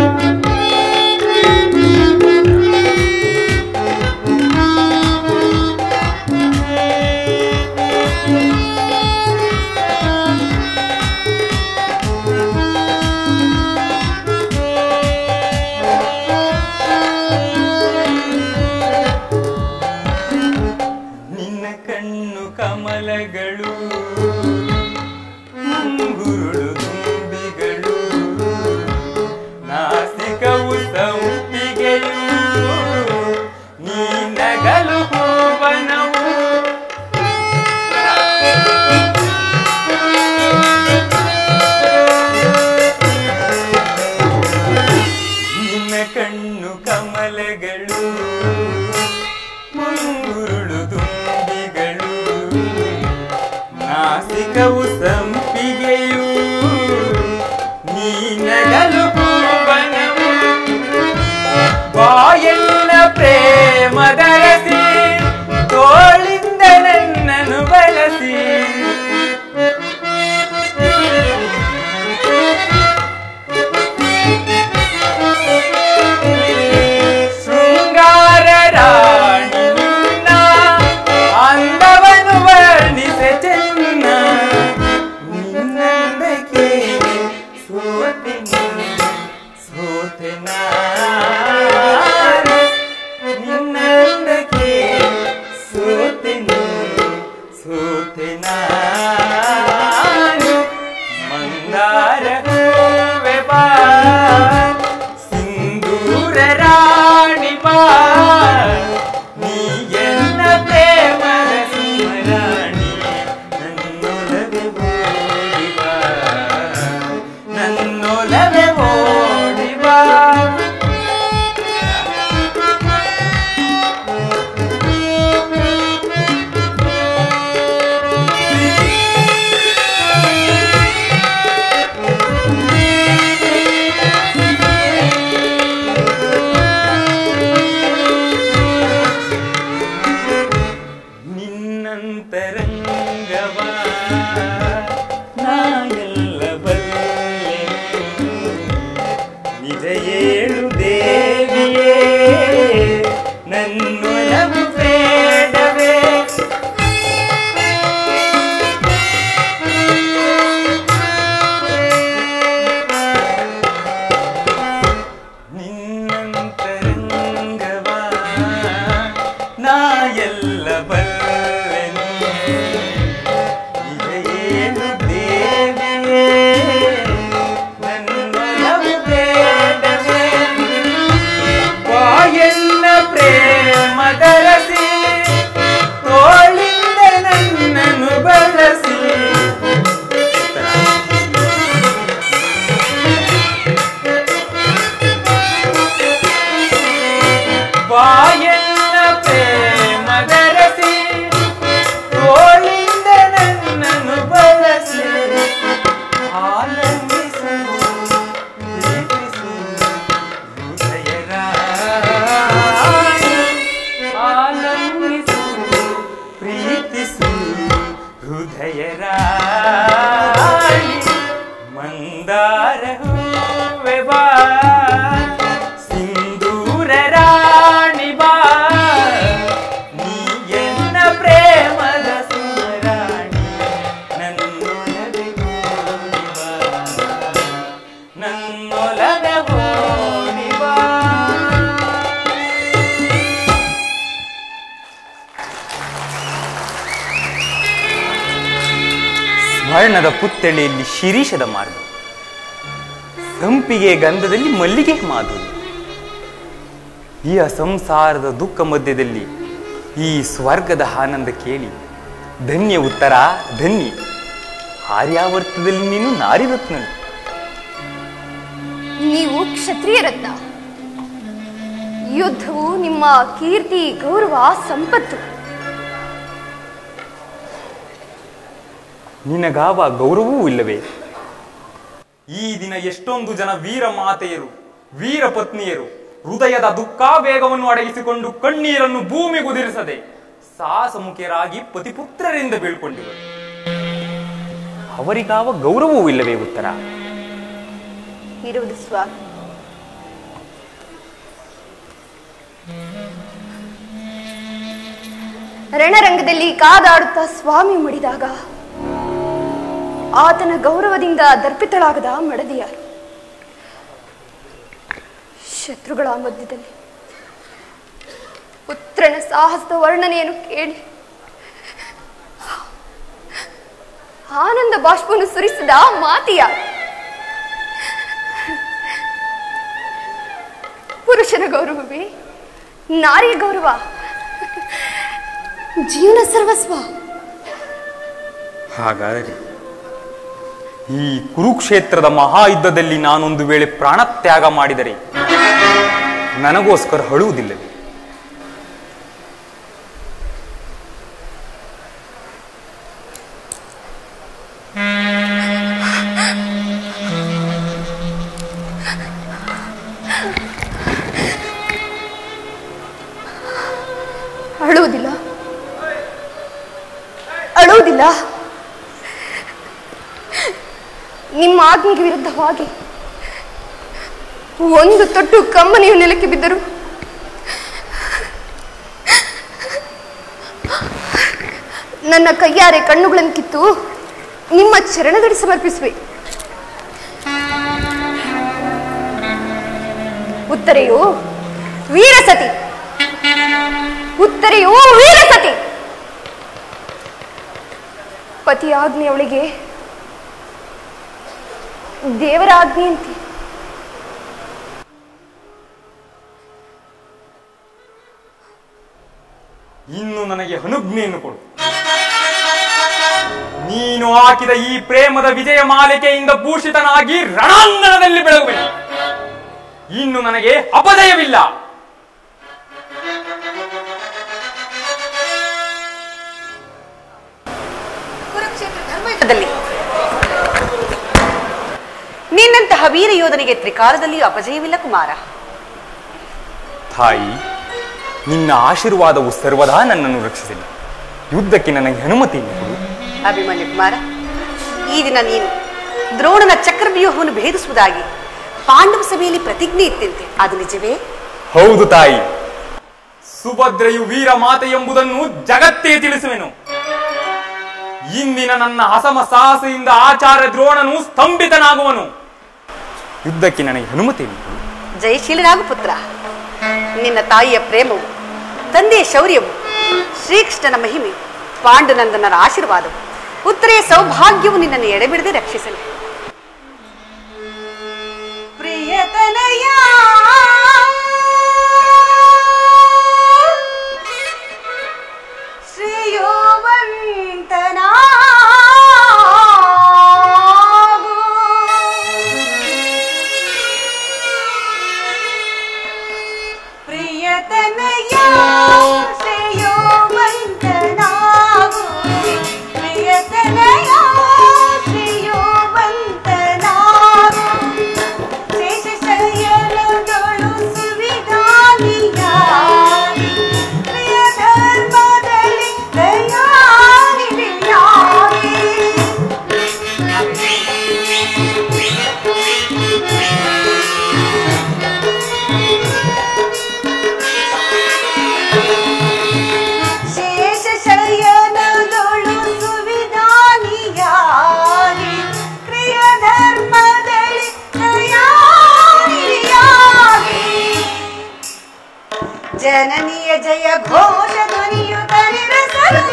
ನಿನ್ನ ಕಣ್ಣು ಕಮಲಗಳು ಮುಂಗುರುಳು ದುಂಬಿಗಳು ನಾಸಿಕವು ಸಂಪಿಗೆಯು ನೀ ನಗಲು ಭುವನವು ನಿನ್ನ ಕಣ್ಣು ಕಮಲಗಳು ಮುಂಗುರುಳು ತುಂಬಿಗಳು ನಾಸಿಕವು ಸಂಪಿಗೆಯು ನೀನಗಲು ಭುವನವು ಬಾಯನ್ನ ಪ್ರೇಮದರಸಿ ತೋಳಿಂದ ನನ್ನನ್ನು ಬಳಸಿ ಶೃಂಗಾರ ರಾಣಿ ನಿನ್ನ ಅಂದವನು ವರ್ಣಿಸೆ ಚೆನ್ನ ನಿನ್ನಂದಕ್ಕೆ ಸೋತೆ ಸೋತೆ ನಾನು ನಿನ್ನಂದಕ್ಕೆ ಬಾಯನ್ನ ಪ್ರೇಮದರಸಿ ತೋಳಿಂದ ನನ್ನನ್ನು ಬಳಸಿ ಆನಂದಿಸು ಪ್ರೀತಿಸು ಹೃದಯ ರಾಣಿ. ಆನಂದಿಸು ಪ್ರೀತಿಸು ಹೃದಯ ರಾಣಿ. ಮಂದಾರ ಹೂವೆ ಬಾ ಸಿಂಧೂರ ರಾಣಿ ಬಾ ನೀ ಎನ್ನ ಪ್ರೇಮದ ಸುಮರಾಣಿ ನನ್ನೊಲವೆ ಓಡಿ ಬಾ ನನ್ನೊಲವೆ ಓಡಿ ಬಾ ಸ್ವರ್ಣದ ಪುತ್ಥಳಿಯಲ್ಲಿ ಶಿರೀಷದ ಮಾರ್ಗ ಸಂಪಿಗೆ ಗಂಧದಲ್ಲಿ ಮಲ್ಲಿಗೆ ಮಾಧುರಿ ಈ ಅಸಂಸಾರದ ದುಃಖ ಮಧ್ಯದಲ್ಲಿ ಈ ಸ್ವರ್ಗದ ಆನಂದ ಕೇಳಿ ಧನ್ಯ ಉತ್ತರ ಧನ್ಯ ಆರ್ಯಾವರ್ತದಲ್ಲಿ ನೀನು ನಾರಿರತ್ನನು ನೀವು ಕ್ಷತ್ರಿಯ ರತ್ನ ಯುದ್ಧವು ನಿಮ್ಮ ಕೀರ್ತಿ ಗೌರವ ಸಂಪತ್ತು ನಿನಗಾವ ಗೌರವವೂ ಇಲ್ಲವೇ ಈ ದಿನ ಎಷ್ಟೊಂದು ಜನ ವೀರ ಮಾತೆಯರು ವೀರ ಪತ್ನಿಯರು ಹೃದಯದ ದುಃಖಾವೇಗವನ್ನು ಅಡಗಿಸಿಕೊಂಡು ಕಣ್ಣೀರನ್ನು ಭೂಮಿಗುದಿರಿಸದೆ ಸಾಸಮುಖರಾಗಿ ಪತಿಪುತ್ರರಿಂದ ಬೀಳ್ಕೊಂಡಿವರು ಅವರಿಗಾವ ಗೌರವವೂ ಇಲ್ಲವೇ ಉತ್ತರ ಇರುವುದು ಸ್ವಾಮಿ ರಣರಂಗದಲ್ಲಿ ಕಾದಾಡುತ್ತಾ ಸ್ವಾಮಿ ಮುಡಿದಾಗ ಆತನ ಗೌರವದಿಂದ ದರ್ಪಿತಳಾಗದ ಮಡದಿಯಾರು ಶತ್ರುಗಳ ಮಧ್ಯದಲ್ಲಿ ಪುತ್ರನ ಸಾಹಸದ ವರ್ಣನೆಯನ್ನು ಕೇಳಿ ಆನಂದ ಬಾಷ್ಪವನ್ನು ಸುರಿಸಿದ ಮಾತಿಯಾರು ಪುರುಷರ ಗೌರವವೇ ನಾರಿಯ ಗೌರವ ಜೀವನ ಸರ್ವಸ್ವ ಹಾಗಾದರೆ ಈ ಕುರುಕ್ಷೇತ್ರದ ಮಹಾಯುದ್ಧದಲ್ಲಿ ನಾನೊಂದು ವೇಳೆ ಪ್ರಾಣತ್ಯಾಗ ಮಾಡಿದರೆ ನನಗೋಸ್ಕರ ಅಳುವುದಿಲ್ಲವೇ ಅಳುವುದಿಲ್ಲ ಅಳುವುದಿಲ್ಲ ನಿಮ್ಮ ಆಜ್ಞೆಗೆ ವಿರುದ್ಧವಾಗಿ ಒಂದು ತೊಟ್ಟು ಕಮ್ಮನಿಯು ನೆಲಕ್ಕೆ ಬಿದ್ದರು ನನ್ನ ಕೈಯಾರೆ ಕಣ್ಣುಗಳನ್ನು ಕಿತ್ತು ನಿಮ್ಮ ಚರಣದಡಿ ಸಮರ್ಪಿಸುವೆ ಉತ್ತರೆಯು ವೀರಸತಿ ಉತ್ತರೆಯು ವೀರಸತಿ ಪತಿ ಆಜ್ಞೆಯವಳಿಗೆ ದೇವರ ಆಜ್ಞೆಯಂತೆ ಇನ್ನು ನನಗೆ ಅನುಜ್ಞೆಯನ್ನು ಕೊಡು ನೀನು ಹಾಕಿದ ಈ ಪ್ರೇಮದ ವಿಜಯ ಮಾಲಿಕೆಯಿಂದ ಭೂಷಿತನಾಗಿ ರಣಾಂಗಣದಲ್ಲಿ ಬೆಳಗುವೆ ಇನ್ನು ನನಗೆ ಅಪಜಯವಿಲ್ಲ ಯುದ್ಧದಲ್ಲಿ ನಿನ್ನಂತಹ ವೀರ ಯೋಧನಿಗೆ ತ್ರಿಕಾಲದಲ್ಲಿಯೂ ಅಪಜಯವಿಲ್ಲ ಕುಮಾರ ತಾಯಿ ನಿನ್ನ ಆಶೀರ್ವಾದವು ಸರ್ವದಾ ನನ್ನನ್ನು ರಕ್ಷಿಸಲಿ ಯುದ್ಧಕ್ಕೆ ನನಗೆ ಅನುಮತಿಯನ್ನು ಕೊಡು ಅಭಿಮನ್ಯು ಕುಮಾರ ಈ ದಿನ ನೀನು ದ್ರೋಣನ ಚಕ್ರವ್ಯೂಹವನ್ನು ಭೇದಿಸುವುದಾಗಿ ಪಾಂಡವ ಸಭೆಯಲ್ಲಿ ಪ್ರತಿಜ್ಞೆ ಇತ್ತಂತೆ ಅದು ನಿಜವೇ ಹೌದು ತಾಯಿ ಸುಭದ್ರೆಯು ವೀರ ಮಾತೆ ಎಂಬುದನ್ನು ಜಗತ್ತೇ ತಿಳಿಸುವೆನು ಇಂದಿನ ನನ್ನ ಅಸಮ ಸಾಹಸದಿಂದ ಆಚಾರ್ಯ ದ್ರೋಣನು ಸ್ತಂಭಿತನಾಗುವನು ಯುದ್ಧಕ್ಕೆ ನನಗೆ ಅನುಮತಿಯನ್ನು ಕೊಡು ಜಯಶೀಲನಾಗು ಪುತ್ರ ನಿನ್ನ ತಾಯಿಯ ಪ್ರೇಮವು ತಂದೆಯ ಶೌರ್ಯವು ಶ್ರೀಕೃಷ್ಣನ ಮಹಿಮೆ ಪಾಂಡುನಂದನರ ಆಶೀರ್ವಾದವು ಉತ್ತರೆಯ ಸೌಭಾಗ್ಯವು ನಿನ್ನನ್ನು ಎಡೆಬಿಡದೆ ರಕ್ಷಿಸಲಿ ಪ್ರಿಯತನಯ ಶ್ರೀಯೋವಂತನಾಗು ಪ್ರಿಯತನಯ ಪ್ರಿಯತನಯ ಶ್ರೇಯೋವಂತನಾಗು ಪ್ರಿಯತನಯ ಶ್ರೇಯೋವಂತನಾಗು ಶೇಷಶಯನದೊಳು ಸುವಿಧಾನಿಯಾಗಿ ಪ್ರಿಯ ಧರ್ಮದಲ್ಲಿ ದಯಾನಿಧಿಯಾಗಿ ಶೇಷ ಶಯನದೊಳು ಸುವಿಧಾನಿಯಾಗಿ ಕ್ರಿಯ ಧರ್ಮದಲ್ಲಿ ದಯಾನಿಧಿಯಾಗಿ ಜನನಿಯ ಜಯ ಘೋಷ ಧ್ವನಿಯು ತರಿರಸಲು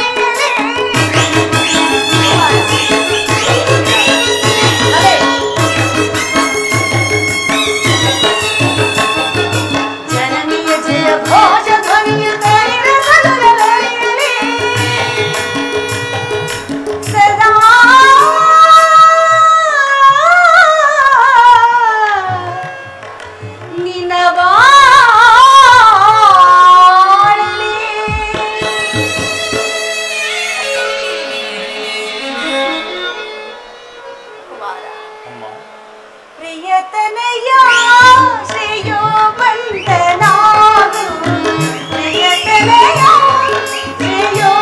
ಜನನಿಯ ಜಯ ಘೋಷ ಧ್ವನಿಯು ತರಿರಸಲು ಸದಾ ನಿನವಾಳಲಿ ಕುಮಾರ ಪ್ರಿಯತನಯ ಶ್ರೇಯೋ ಬಂಧನಾಗು ಪ್ರಿಯತನಯ ಶ್ರೇಯೋ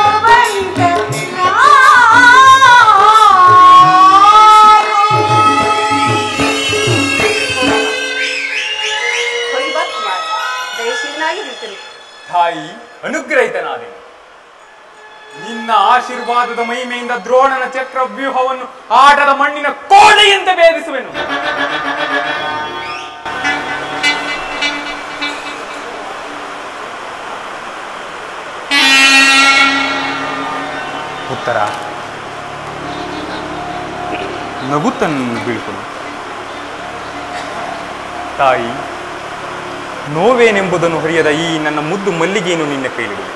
ಕುಮಾರ ಜಯಶೀಲನಾಗಿ ನಿಂತನು ತಾಯಿ ಅನುಗ್ರಹಿತನಾದೆ ನಿನ್ನ ಆಶೀರ್ವಾದದ ಮಹಿಮೆಯಿಂದ ದ್ರೋಣನ ಚಕ್ರ ವ್ಯೂಹವನ್ನು ಆಟದ ಮಣ್ಣಿನ ಕೋಣೆಯಂತೆ ಭೇದಿಸುವೆನು ಉತ್ತರ ನಗುತ್ತನ್ನು ಬೀಳ್ಕೊಡು ತಾಯಿ ನೋವೇನೆಂಬುದನ್ನು ಹರಿಯದ ಈ ನನ್ನ ಮುದ್ದು ಮಲ್ಲಿಗೆಯನ್ನು ನಿನ್ನ ಕೈಲಿಡುವೆ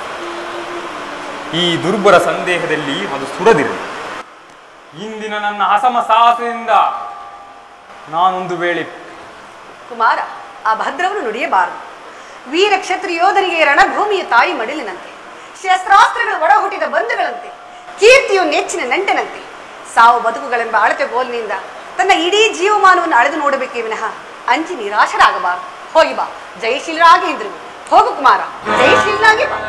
ಈ ದುರ್ಬರ ಸಂದೇಹದಲ್ಲಿ ಅದು ಸುರದಿರಲಿ ಇಂದಿನ ನನ್ನ ಅಸಮ ಸಾಹಸದಿಂದ ನಾನೊಂದು ವೇಳೆ ಕುಮಾರ ಆ ಭದ್ರವನ್ನು ನುಡಿಯಬಾರದು ವೀರ ಕ್ಷತ್ರಿಯೋಧನಿಗೆ ರಣಭೂಮಿಯ ತಾಯಿ ಮಡಿಲಿನಂತೆ ಶಸ್ತ್ರಾಸ್ತ್ರಗಳು ಒಡಹುಟ್ಟಿದ ಬಂಧುಗಳಂತೆ ಕೀರ್ತಿಯು ನೆಚ್ಚಿನ ನೆಂಟನಂತೆ ಸಾವು ಬದುಕುಗಳೆಂಬ ಅಳತೆ ಗೋಲಿನಿಂದ ತನ್ನ ಇಡೀ ಜೀವಮಾನವನ್ನು ಅಳೆದು ನೋಡಬೇಕೇ ವಿನಃ ಅಂಜಿ ನಿರಾಶರಾಗಬಾರದು ಹೋಗಿ ಬಾ ಜಯಶೀಲರಾಗಿ ಹಿಂದಿರುಗು ಹೋಗು ಕುಮಾರ ಜಯಶೀಲನಾಗಿ ಬಾ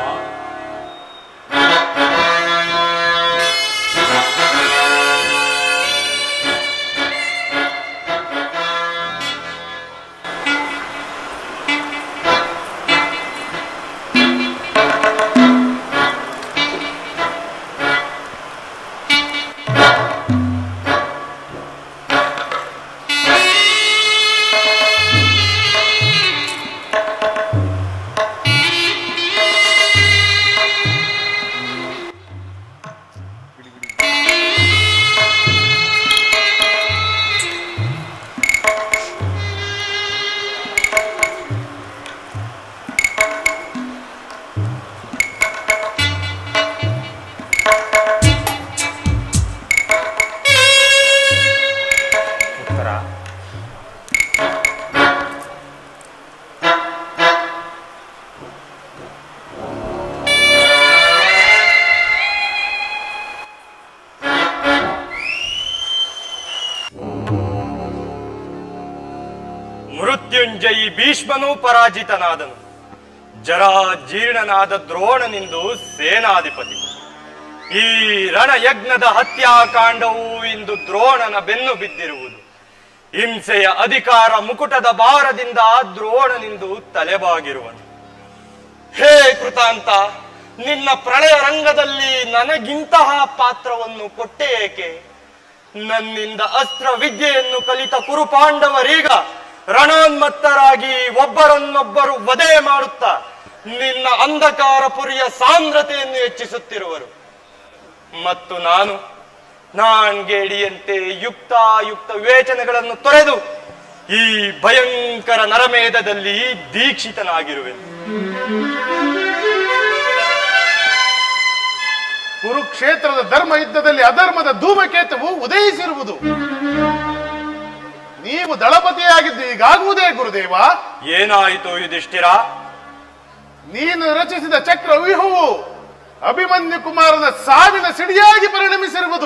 ಉತ್ತರ ಮೃತ್ಯುಂಜಯಿ ಭೀಷ್ಮನು ಪರಾಜಿತನಾದನು ಜರಾಜೀರ್ಣನಾದ ದ್ರೋಣನಿಂದು ಸೇನಾಧಿಪತಿ ಈ ರಣಯಜ್ಞದ ಹತ್ಯಾಕಾಂಡವು ಇಂದು ದ್ರೋಣನ ಬೆನ್ನು ಬಿದ್ದಿರುವುದು ಹಿಂಸೆಯ ಅಧಿಕಾರ ಮುಕುಟದ ಭಾರದಿಂದ ದ್ರೋಣನಿಂದು ತಲೆಬಾಗಿರುವನು ಹೇ ಕೃತಾಂತ ನಿನ್ನ ಪ್ರಳಯ ರಂಗದಲ್ಲಿ ನನಗಿಂತಹ ಪಾತ್ರವನ್ನು ಕೊಟ್ಟೆ ಏಕೆ ನನ್ನಿಂದ ಅಸ್ತ್ರ ವಿದ್ಯೆಯನ್ನು ಕಲಿತ ಕುರುಪಾಂಡವರೀಗ ರಣೋನ್ಮತ್ತರಾಗಿ ಒಬ್ಬರನ್ನೊಬ್ಬರು ವಧೆ ಮಾಡುತ್ತಾ ನಿನ್ನ ಅಂಧಕಾರ ಪುರಿಯ ಸಾಂದ್ರತೆಯನ್ನು ಹೆಚ್ಚಿಸುತ್ತಿರುವರು ಮತ್ತು ನಾನು ನಾಣ್ಗೇಡಿಯಂತೆ ಯುಕ್ತಾಯುಕ್ತ ವಿವೇಚನೆಗಳನ್ನು ತೊರೆದು ಈ ಭಯಂಕರ ನರಮೇಧದಲ್ಲಿ ದೀಕ್ಷಿತನಾಗಿರುವೆನು ಕುರುಕ್ಷೇತ್ರದ ಧರ್ಮ ಯುದ್ಧದಲ್ಲಿ ಅಧರ್ಮದ ಧೂಮಕೇತವು ಉದಯಿಸಿರುವುದು ನೀವು ದಳಪತಿಯಾಗಿದ್ದು ಈಗಾಗುವುದೇ ಗುರುದೇವ ಏನಾಯಿತು ಯುಧಿಷ್ಠಿರ ನೀನು ರಚಿಸಿದ ಚಕ್ರ ವ್ಯೂಹವು ಅಭಿಮನ್ಯು ಕುಮಾರನ ಸಾವಿನ ಸಿಡಿಯಾಗಿ ಪರಿಣಮಿಸಿರುವುದು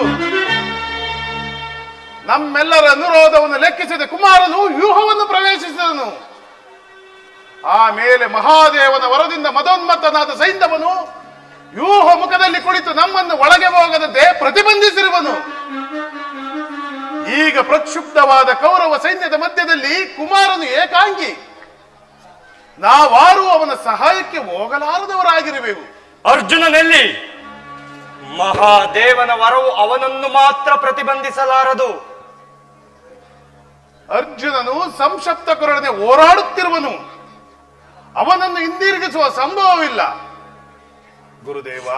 ನಮ್ಮೆಲ್ಲರ ಅನುರೋಧವನ್ನು ಲೆಕ್ಕಿಸಿದ ಕುಮಾರನು ವ್ಯೂಹವನ್ನು ಪ್ರವೇಶಿಸಿದನು ಆಮೇಲೆ ಮಹಾದೇವನ ವರದಿಂದ ಮದೋನ್ಮತ್ತನಾದ ಸೈಂಧವನು ವ್ಯೂಹ ಮುಖದಲ್ಲಿ ಕುಳಿತು ನಮ್ಮನ್ನು ಒಳಗೆ ಹೋಗದಂತೆ ಪ್ರತಿಬಂಧಿಸಿರುವನು ಈಗ ಪ್ರಕ್ಷುಬ್ಧವಾದ ಕೌರವ ಸೈನ್ಯದ ಮಧ್ಯದಲ್ಲಿ ಕುಮಾರನು ಏಕಾಂಗಿ ನಾವಾರು ಅವನ ಸಹಾಯಕ್ಕೆ ಹೋಗಲಾರದವರಾಗಿರುವೆವು ಅರ್ಜುನನೆಲ್ಲಿ ಮಹಾದೇವನ ವರವು ಅವನನ್ನು ಮಾತ್ರ ಪ್ರತಿಬಂಧಿಸಲಾರದು ಅರ್ಜುನನು ಸಂಶಪ್ತಕರೊಡನೆ ಹೋರಾಡುತ್ತಿರುವನು ಅವನನ್ನು ಹಿಂದಿರುಗಿಸುವ ಸಂಭವವಿಲ್ಲ ಗುರುದೇವ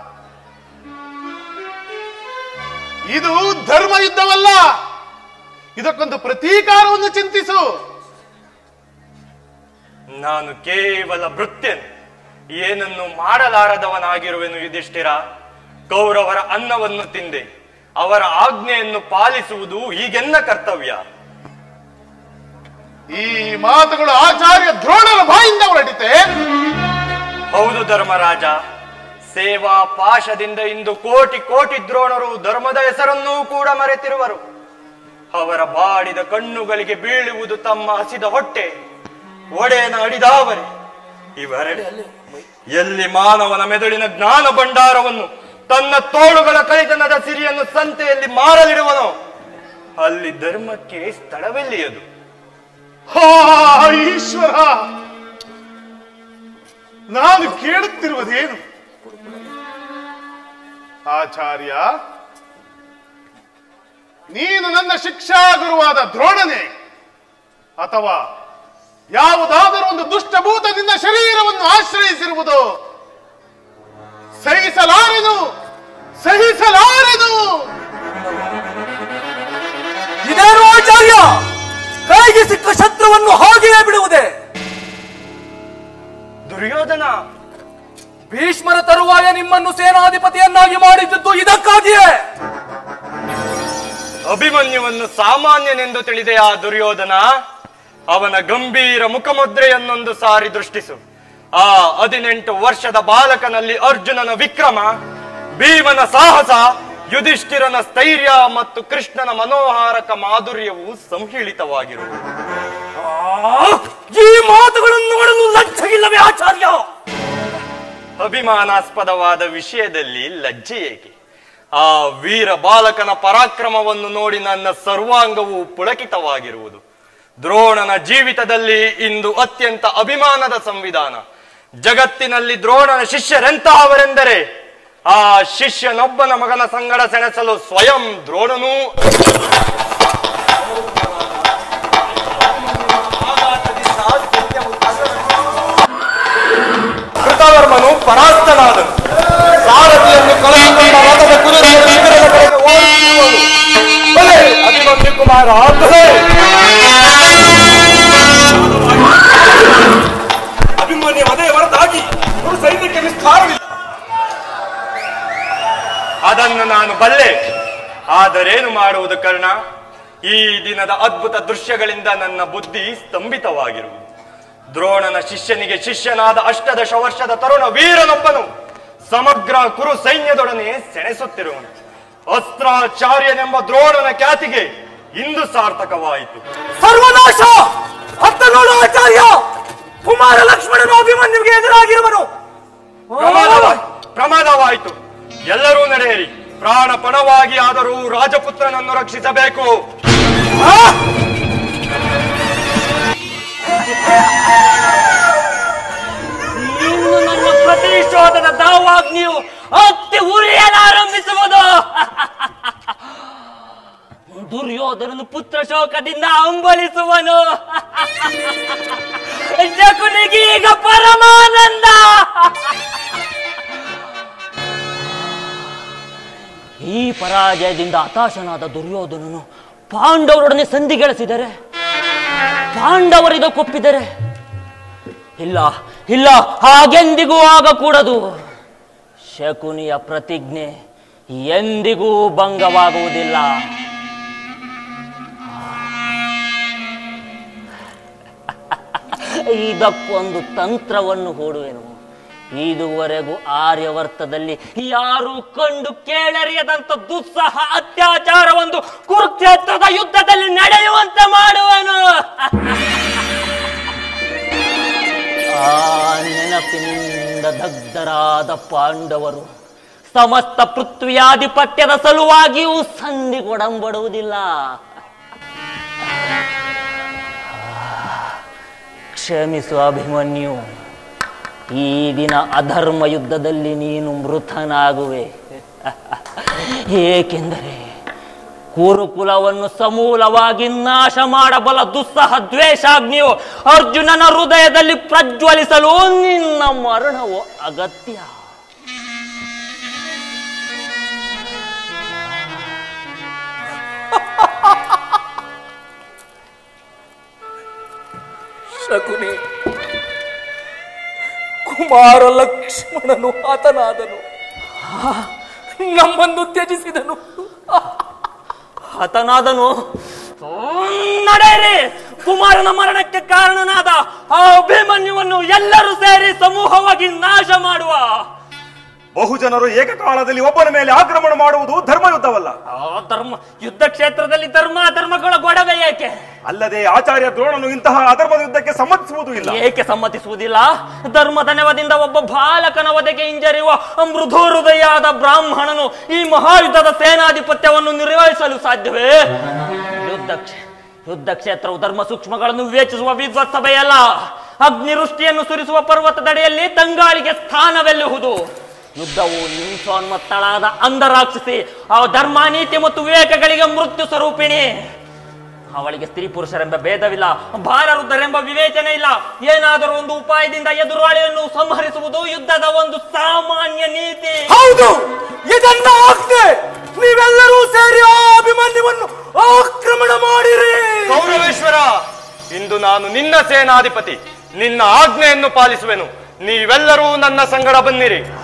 ಇದು ಧರ್ಮ ಯುದ್ಧವಲ್ಲ ಇದಕ್ಕೊಂದು ಪ್ರತೀಕಾರವನ್ನು ಚಿಂತಿಸು ನಾನು ಕೇವಲ ಭೃತ್ಯನು ಏನನ್ನು ಮಾಡಲಾರದವನಾಗಿರುವೆನು ಯುಧಿಷ್ಠಿರ ಕೌರವರ ಅನ್ನವನ್ನು ತಿಂದೆ ಅವರ ಆಜ್ಞೆಯನ್ನು ಪಾಲಿಸುವುದು ಈಗೆನ್ನ ಕರ್ತವ್ಯ ಈ ಮಾತುಗಳು ಆಚಾರ್ಯ ದ್ರೋಣರ ಬಾಯಿಂದ ಹೊರಟಿತೆ ಹೌದು ಧರ್ಮರಾಜ ಸೇವಾ ಪಾಶದಿಂದ ಇಂದು ಕೋಟಿ ಕೋಟಿ ದ್ರೋಣರು ಧರ್ಮದ ಹೆಸರನ್ನೂ ಕೂಡ ಮರೆತಿರುವರು ಅವರ ಬಾಡಿದ ಕಣ್ಣುಗಳಿಗೆ ಬೀಳುವುದು ತಮ್ಮ ಹಸಿದ ಹೊಟ್ಟೆ ಒಡೆಯನ ಅಡಿದಾವರೆ ಇವರೆಡೆ ಎಲ್ಲಿ ಮಾನವನ ಮೆದುಳಿನ ಜ್ಞಾನ ಭಂಡಾರವನ್ನು ತನ್ನ ತೋಳುಗಳ ಕೈತನದ ಸಿರಿಯನ್ನು ಸಂತೆಯಲ್ಲಿ ಮಾರಲಿಡುವನೋ ಅಲ್ಲಿ ಧರ್ಮಕ್ಕೆ ಸ್ಥಳವೆಲ್ಲಿಯದು ಹಾ ಈಶ್ವರ ನಾನು ಕೇಳುತ್ತಿರುವುದೇನು ಆಚಾರ್ಯ ನೀನು ನನ್ನ ಶಿಕ್ಷಾ ಗುರುವಾದ ದ್ರೋಣನೆ ಅಥವಾ ಯಾವುದಾದರೂ ಒಂದು ದುಷ್ಟಭೂತದಿಂದ ಶರೀರವನ್ನು ಆಶ್ರಯಿಸಿರುವುದು ಸಹಿಸಲಾರೆನು ಸಹಿಸಲಾರೆನು ಇದೇನು ಆಚಾರ್ಯ ಕೈಗೆ ಸಿಕ್ಕ ಶತ್ರುವನ್ನು ಹಾಗೆಯೇ ಬಿಡುವುದೇ ದುರ್ಯೋಧನ ಭೀಷ್ಮರ ತರುವಾಯ ನಿಮ್ಮನ್ನು ಸೇನಾಧಿಪತಿಯನ್ನಾಗಿ ಮಾಡಿದ್ದದ್ದು ಇದಕ್ಕಾಗಿಯೇ ಅಭಿಮನ್ಯುವನ್ನು ಸಾಮಾನ್ಯನೆಂದು ತಿಳಿದೆ ಆ ದುರ್ಯೋಧನ ಅವನ ಗಂಭೀರ ಮುಖಮುದ್ರೆಯನ್ನೊಂದು ಸಾರಿ ದೃಷ್ಟಿಸು ಆ ಹದಿನೆಂಟು ವರ್ಷದ ಬಾಲಕನಲ್ಲಿ ಅರ್ಜುನನ ವಿಕ್ರಮ ಭೀಮನ ಸಾಹಸ ಯುಧಿಷ್ಠಿರನ ಸ್ಥೈರ್ಯ ಮತ್ತು ಕೃಷ್ಣನ ಮನೋಹಾರಕ ಮಾಧುರ್ಯವು ಸಂಹಿಳಿತವಾಗಿರುವುದು ಈ ಮಾತುಗಳನ್ನು ನೋಡಲು ಲಜ್ಜೆಯಿಲ್ಲವೇ ಆಚಾರ್ಯ ಅಭಿಮಾನಾಸ್ಪದವಾದ ವಿಷಯದಲ್ಲಿ ಲಜ್ಜೆ ಏಕೆ ಆ ವೀರ ಬಾಲಕನ ಪರಾಕ್ರಮವನ್ನು ನೋಡಿ ನನ್ನ ಸರ್ವಾಂಗವು ಪುಳಕಿತವಾಗಿರುವುದು ದ್ರೋಣನ ಜೀವಿತದಲ್ಲಿ ಇಂದು ಅತ್ಯಂತ ಅಭಿಮಾನದ ಸಂವಿಧಾನ ಜಗತ್ತಿನಲ್ಲಿ ದ್ರೋಣನ ಶಿಷ್ಯರೆಂತಹವರೆಂದರೆ ಆ ಶಿಷ್ಯನೊಬ್ಬನ ಮಗನ ಸಂಗಡ ಸೆಣಸಲು ಸ್ವಯಂ ದ್ರೋಣನೂ ಕೃತವರ್ಮನು ಪರಾಸ್ತನಾದನು ಸಾರಥಿಯನ್ನು ಕಳೆದುಕೊಂಡ ರಥದ ಕುದುರೆಯ ಶಿಬಿರದ ಕಡೆಗೆ ಓಡುತ್ತಿರುವನು. ಬಲೆ, ಅಭಿಮನ್ಯು ಕುಮಾರ ಬಲೆ. ಅಭಿಮನ್ಯು ಅದೇ ಹೊರತಾಗಿ ಗುರು ಸೈನ್ಯಕ್ಕೆ ವಿಸ್ತಾರವಿಲ್ಲ ಅದನ್ನು ನಾನು ಬಲ್ಲೆ ಆದರೇನು ಮಾಡುವುದು ಕರ್ಣ ಈ ದಿನದ ಅದ್ಭುತ ದೃಶ್ಯಗಳಿಂದ ನನ್ನ ಬುದ್ಧಿ ಸ್ತಂಭಿತವಾಗಿರುವುದು ದ್ರೋಣನ ಶಿಷ್ಯನಿಗೆ ಶಿಷ್ಯನಾದ ಅಷ್ಟದಶ ವರ್ಷದ ತರುಣ ವೀರನೊಬ್ಬನು ಸಮಗ್ರ ಕುರು ಸೈನ್ಯದೊಡನೆ ಸೆಣಸುತ್ತಿರುವನು ಅಸ್ತ್ರಾಚಾರ್ಯನೆಂಬ ದ್ರೋಣನ ಖ್ಯಾತಿಗೆ ಇಂದು ಸಾರ್ಥಕವಾಯಿತು ಸರ್ವನಾಶ ಅತ್ತ ನೋಡು ಆಚಾರ್ಯ ಕುಮಾರ ಲಕ್ಷ್ಮಣನು ಅಭಿಮನ್ಯುವಿಗೆ ಎದುರಾಗಿರುವನು ಪ್ರಮಾದವಾ- ಪ್ರಮಾದವಾಯಿತು ಎಲ್ಲರೂ ನಡೆಯಿರಿ ಪ್ರಾಣ ಪಣವಾಗಿ ಆದರೂ ರಾಜಪುತ್ರನನ್ನು ರಕ್ಷಿಸಬೇಕು ಇನ್ನು ನನ್ನ ಪ್ರತಿಶೋಧದ ದಾವಾಗ್ನಿಯು ಹತ್ತಿ ಉರಿಯಲಾರಂಭಿಸುವುದು ದುರ್ಯೋಧನನು ಪುತ್ರ ಶೋಕದಿಂದ ಅಂಬಲಿಸುವನು ಶಕುನಿಗೆ ಈಗ ಪರಮಾನಂದ ಈ ಪರಾಜಯದಿಂದ ಹತಾಶನಾದ ದುರ್ಯೋಧನನು ಪಾಂಡವರೊಡನೆ ಸಂಧಿಗೆಳಿಸಿದರೆ ಪಾಂಡವರಿದಕ್ಕೊಪ್ಪಿದರೆ ಇಲ್ಲ ಇಲ್ಲ ಹಾಗೆಂದಿಗೂ ಆಗಕೂಡದು ಶಕುನಿಯ ಪ್ರತಿಜ್ಞೆ ಎಂದಿಗೂ ಭಂಗವಾಗುವುದಿಲ್ಲ ಇದಕ್ಕೊಂದು ತಂತ್ರವನ್ನು ಹೂಡುವೆನು ಇದುವರೆಗೂ ಆರ್ಯವರ್ತದಲ್ಲಿ ಯಾರು ಕಂಡು ಕೇಳರಿಯದಂತ ದುಸ್ಸಹ ಅತ್ಯಾಚಾರ ಒಂದು ಕುರುಕ್ಷೇತ್ರದ ಯುದ್ಧದಲ್ಲಿ ನಡೆಯುವಂತೆ ಮಾಡುವನು ಆ ನೆನಪಿನಿಂದ ದಗ್ಧರಾದ ಪಾಂಡವರು ಸಮಸ್ತ ಪೃಥ್ವಿಯಾಧಿಪತ್ಯದ ಸಲುವಾಗಿಯೂ ಸಂಧಿಗೊಡಂಬಡುವುದಿಲ್ಲ ಕ್ಷಮಿಸು ಅಭಿಮನ್ಯು ಈ ದಿನ ಅಧರ್ಮ ಯುದ್ಧದಲ್ಲಿ ನೀನು ಮೃತನಾಗುವೆ ಏಕೆಂದರೆ ಕುರುಕುಲವನ್ನು ಸಮೂಲವಾಗಿ ನಾಶ ಮಾಡಬಲ್ಲ ದುಸ್ಸಹ ದ್ವೇಷಾಗ್ನಿಯು ಅರ್ಜುನನ ಹೃದಯದಲ್ಲಿ ಪ್ರಜ್ವಲಿಸಲು ನಿನ್ನ ಮರಣವು ಅಗತ್ಯ ಶಕುನಿ ಕುಮಾರ ಲಕ್ಷ್ಮಣನು ಹತನಾದನು ನಮ್ಮನ್ನು ತ್ಯಜಿಸಿದನು ಹತನಾದನು ನಡೆಯಿರಿ ಕುಮಾರನ ಮರಣಕ್ಕೆ ಕಾರಣನಾದ ಆ ಅಭಿಮನ್ಯುವನ್ನು ಎಲ್ಲರೂ ಸೇರಿ ಸಮೂಹವಾಗಿ ನಾಶ ಮಾಡುವ ಬಹುಜನರು ಏಕಕಾಲದಲ್ಲಿ ಒಬ್ಬನ ಮೇಲೆ ಆಕ್ರಮಣ ಮಾಡುವುದು ಧರ್ಮಯುದ್ಧವಲ್ಲ ಆ ಧರ್ಮ ಯುದ್ಧ ಕ್ಷೇತ್ರದಲ್ಲಿ ಧರ್ಮ ಧರ್ಮಗಳ ಗೊಡವೆ ಏಕೆ ಅಲ್ಲದೆ ಆಚಾರ್ಯ ದ್ರೋಣನು ಇಂತಹ ಅಧರ್ಮದ ಯುದ್ಧಕ್ಕೆ ಸಮ್ಮತಿಸುವುದೂ ಇಲ್ಲ ಏಕೆ ಸಮ್ಮತಿಸುವುದಿಲ್ಲ ಧರ್ಮದ ನೆವದಿಂದ ಒಬ್ಬ ಬಾಲಕನ ವಧೆಗೆ ಹಿಂಜರಿಯುವ ಮೃದು ಹೃದಯಾದ ಬ್ರಾಹ್ಮಣನು ಈ ಮಹಾಯುದ್ಧದ ಸೇನಾಧಿಪತ್ಯವನ್ನು ನಿರ್ವಹಿಸಲು ಸಾಧ್ಯವೇ ಯುದ್ಧ ಕ್ಷೇ- ಯುದ್ಧ ಕ್ಷೇತ್ರವು ಧರ್ಮ ಸೂಕ್ಷ್ಮಗಳನ್ನು ವಿವೇಚಿಸುವ ವಿದ್ವತ್ ಸಭೆಯಲ್ಲ ಅಗ್ನಿವೃಷ್ಟಿಯನ್ನು ಸುರಿಸುವ ಪರ್ವತದಡಿಯಲ್ಲಿ ತಂಗಾಳಿಗೆ ಸ್ಥಾನವೆಲ್ಲುವುದು ಯುದ್ಧವು ನಿಂಸೋನ್ಮತ್ತಳಾದ ಅಂಧರಾಕ್ಷಸಿ ಆ ಧರ್ಮ ನೀತಿ ಮತ್ತು ವಿವೇಕಗಳಿಗೆ ಮೃತ್ಯು ಸ್ವರೂಪಿಣಿ ಅವಳಿಗೆ ಸ್ತ್ರೀ ಪುರುಷರೆಂಬ ಭೇದವಿಲ್ಲ ಭಾರರುದ್ಧರೆಂಬ ವಿವೇಚನೆ ಇಲ್ಲ ಏನಾದರೂ ಒಂದು ಉಪಾಯದಿಂದ ಎದುರಾಳಿಯನ್ನು ಸಂಹರಿಸುವುದು ಯುದ್ಧದ ಒಂದು ಸಾಮಾನ್ಯ ನೀತಿ ಹೌದು ಇದನ್ನ ಆಜ್ಞೆ ನೀವೆಲ್ಲರೂ ಸೇರಿ ಆ ಅಭಿಮನ್ಯುವನ್ನು ಆಕ್ರಮಣ ಮಾಡಿರಿ ಗೌರವೇಶ್ವರ ಇಂದು ನಾನು ನಿನ್ನ ಸೇನಾಧಿಪತಿ ನಿನ್ನ ಆಜ್ಞೆಯನ್ನು ಪಾಲಿಸುವೆನು ನೀವೆಲ್ಲರೂ ನನ್ನ ಸಂಗಡ ಬನ್ನಿರಿ